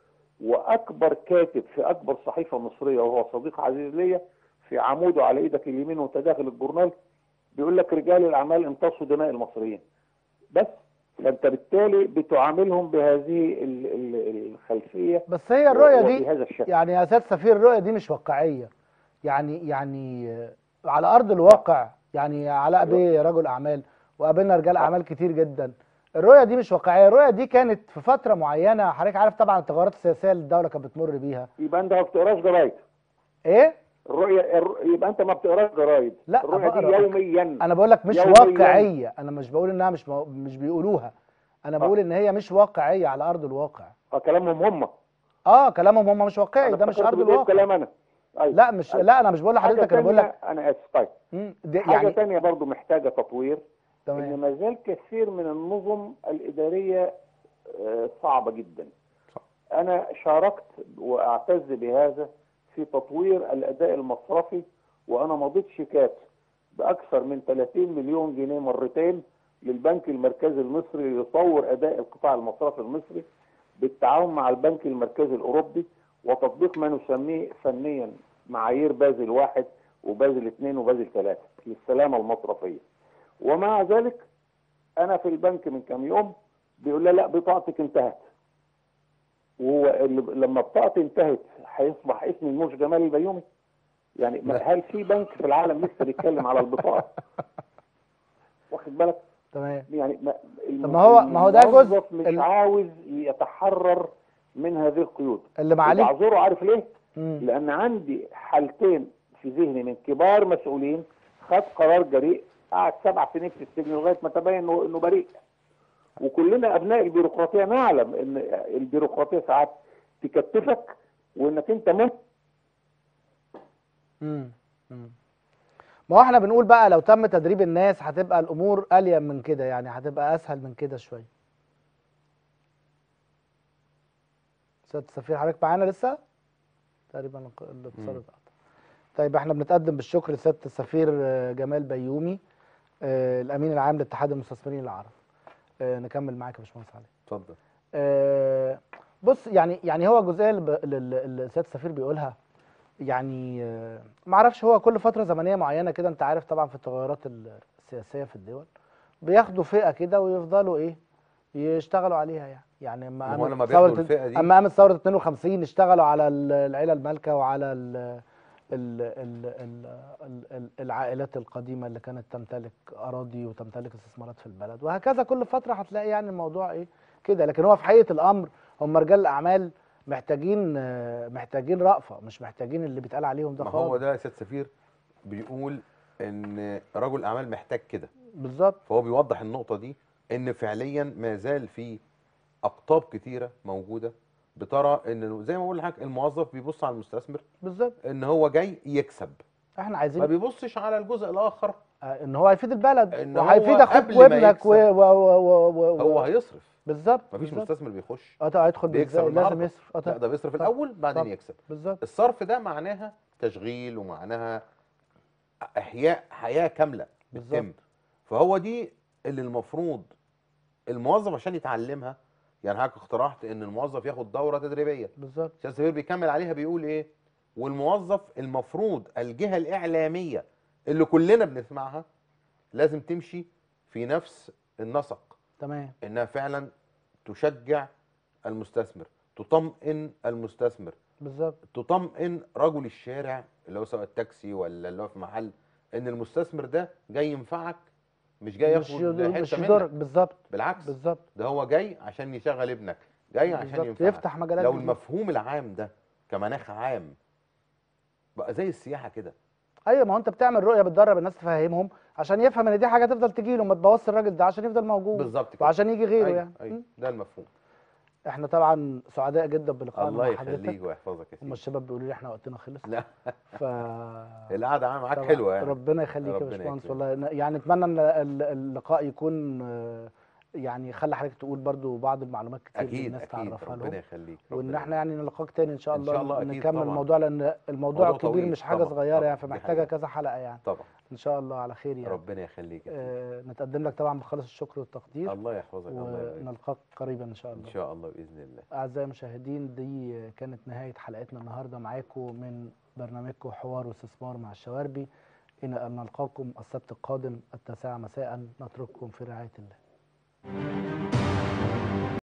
واكبر كاتب في اكبر صحيفه مصريه وهو صديق عزيز ليا في عموده على ايدك اليمين وانت داخل الجورنال بيقول لك رجال الاعمال امتصوا دماء المصريين بس فانت بالتالي بتعاملهم بهذه ال- ال- الخلفيه بس هي الرؤيه دي وبهذا الشكل يعني يا سياده السفير الرؤيه دي مش واقعيه يعني يعني آه، على ارض الواقع يعني علاء بيه رجل اعمال وقابلنا رجال اعمال كتير جدا الرؤيه دي مش واقعيه الرؤيه دي كانت في فتره معينه حضرتك عارف طبعا التغيرات السياسيه اللي الدوله كانت بتمر بيها يبقى انت ما بتقراش جرايد ايه الرؤيه الر- يبقى انت ما بتقراش جرايد لا، الرؤيه بقرا. دي يوميا انا بقول لك مش يومياً. واقعيه انا مش بقول انها مش مو... مش بيقولوها انا بقول ان هي مش واقعيه على ارض الواقع اه كلامهم هم اه كلامهم هم مش واقعي أنا ده مش افتكرت ارض بتقول الواقع كلام انا أيوة. لا مش لا انا مش بقول حاجة لحضرتك انا بقول لك تانية، انا اسف طيب مم، دي- حاجه يعني تانية برضو محتاجه تطوير ان تمام ما زال كثير من النظم الاداريه آه، صعبه جدا صح. انا شاركت واعتز بهذا في تطوير الاداء المصرفي وانا مضيت شيكات باكثر من 30 مليون جنيه مرتين للبنك المركزي المصري ليطور اداء القطاع المصرفي المصري بالتعاون مع البنك المركزي الاوروبي وتطبيق ما نسميه فنيا معايير بازل واحد وبازل اثنين وبازل ثلاثه للسلامه المصرفيه. ومع ذلك انا في البنك من كام يوم بيقول لي لا بطاقتك انتهت. وهو اللي- لما بطاقتي انتهت هيصبح اسمي الموش جمال البيومي. يعني ما- هل في بنك في العالم لسه بيتكلم على البطاقه؟ واخد بالك؟ تمام يعني ما طب ما هو- ما هو ده جزء الموظف مش ال- عاوز يتحرر من هذه القيود. اللي معاليك بعذره عارف ليه؟ مم. لان عندي حالتين في ذهني من كبار مسؤولين خد قرار جريء قعد سبع سنين في السجن لغايه ما تبين انه انه بريء وكلنا ابناء البيروقراطيه نعلم ان البيروقراطيه ساعات تكتفك وانك انت مت مم. مم. ما هو احنا بنقول بقى لو تم تدريب الناس هتبقى الامور الين من كده يعني هتبقى اسهل من كده شويه سياده السفير حضرتك معانا لسه تقريبا الق- الاتصال مم. اتقطع طيب احنا بنتقدم بالشكر لسياده السفير آه، جمال بيومي آه، الامين العام لاتحاد المستثمرين العرب آه، نكمل معاك يا باشمهندس علي اتفضل آه، بص يعني يعني هو الجزئيه اللي ب- اللي اللي سياده السفير بيقولها يعني آه، ما اعرفش هو كل فتره زمنيه معينه كده انت عارف طبعا في التغيرات السياسيه في الدول بياخدوا فئه كده ويفضلوا ايه يشتغلوا عليها يعني يعني ما اما هو لما قامت بياخدوا ثورة- الفئة دي- اما قامت ثوره 52 اشتغلوا على ال- العيله المالكه وعلى ال ال ال ال ال ال العائلات القديمه اللي كانت تمتلك اراضي وتمتلك استثمارات في البلد وهكذا كل فتره هتلاقي يعني الموضوع ايه كده لكن هو في حقيقه الامر هم رجال الاعمال محتاجين آه، محتاجين رأفه مش محتاجين اللي بيتقال عليهم ده ما هو خالص ده يا سياده سفير بيقول ان رجل الاعمال محتاج كده بالظبط فهو بيوضح النقطه دي ان فعليا ما زال في اقطاب كتيره موجوده بترى ان زي ما بقول لحضرتك الموظف بيبص على المستثمر بالظبط ان هو جاي يكسب احنا ما عايزين بيبصش على الجزء الاخر آه، ان هو هيفيد البلد إن هو وهيفيد اخوك قبل ما وابنك يكسب و و و و و هو هيصرف بالظبط مفيش بالظبط. مستثمر بيخش اه طبعا هيدخل بيكسب ازاي لازم النهارده. يصرف اه لا طبعا ده بيصرف طبعا. الاول بعدين طبعا. يكسب بالظبط الصرف ده معناها تشغيل ومعناها احياء حياه كامله بتتم بالظبط. فهو دي اللي المفروض الموظف عشان يتعلمها يعني حضرتك اقترحت ان الموظف ياخد دوره تدريبيه بالظبط استاذ سمير بيكمل عليها بيقول ايه والموظف المفروض الجهه الاعلاميه اللي كلنا بنسمعها لازم تمشي في نفس النسق تمام انها فعلا تشجع المستثمر تطمئن المستثمر بالظبط تطمئن رجل الشارع اللي هو سواء التاكسي ولا اللي هو في محل ان المستثمر ده جاي ينفعك مش جاي مش ياخد يضر- مش حته يضرك منك بالظبط بالعكس بالظبط ده هو جاي عشان يشغل ابنك جاي عشان بالظبط. ينفعك يفتح مجالات لو جديدة. المفهوم العام ده كمناخ عام بقى زي السياحه كده ايوه ما هو انت بتعمل رؤيه بتدرب الناس تفهمهم عشان يفهم ان دي حاجه تفضل تجي له ما تبوظش الراجل ده عشان يفضل موجود بالظبط كده وعشان يجي غيره أيوة يعني أيوة م. ده المفهوم احنا طبعا سعداء جدا بلقائنا الله مع حضرتك يخليك ويحفظك يا هم سيدي الشباب بيقولوا لي احنا وقتنا خلص لا ف القعده معاك طبعاً حلوه يعني ربنا يخليك يا ربنا باشمهندس يكرمك. والله ن- يعني اتمنى ان ال- اللقاء يكون آه، يعني خلى حضرتك تقول برضو بعض المعلومات كتير اكيد الناس اكيد تعرفها ربنا لهم يخليك وان ربنا احنا يعني نلقاك تاني ان شاء إن الله, شاء الله أكيد نكمل طبعاً. الموضوع لان الموضوع موضوع كبير طويل مش حاجه طبعاً، صغيره طبعاً. يعني دي فمحتاجه حقيقة. كذا حلقه يعني طبعا ان شاء الله على خير يعني ربنا يخليك يا سيدي. آه نتقدم لك طبعا بخالص الشكر والتقدير الله يحفظك الله يبارك ونلقاك قريبا ان شاء ان الله شاء الله باذن الله أعزائي المشاهدين دي كانت نهاية حلقتنا النهاردة معاكم من برنامجكم حوار واستثمار مع الشواربي إلى أن نلقاكم السبت القادم التاسعة مساء نترككم في رعاية الله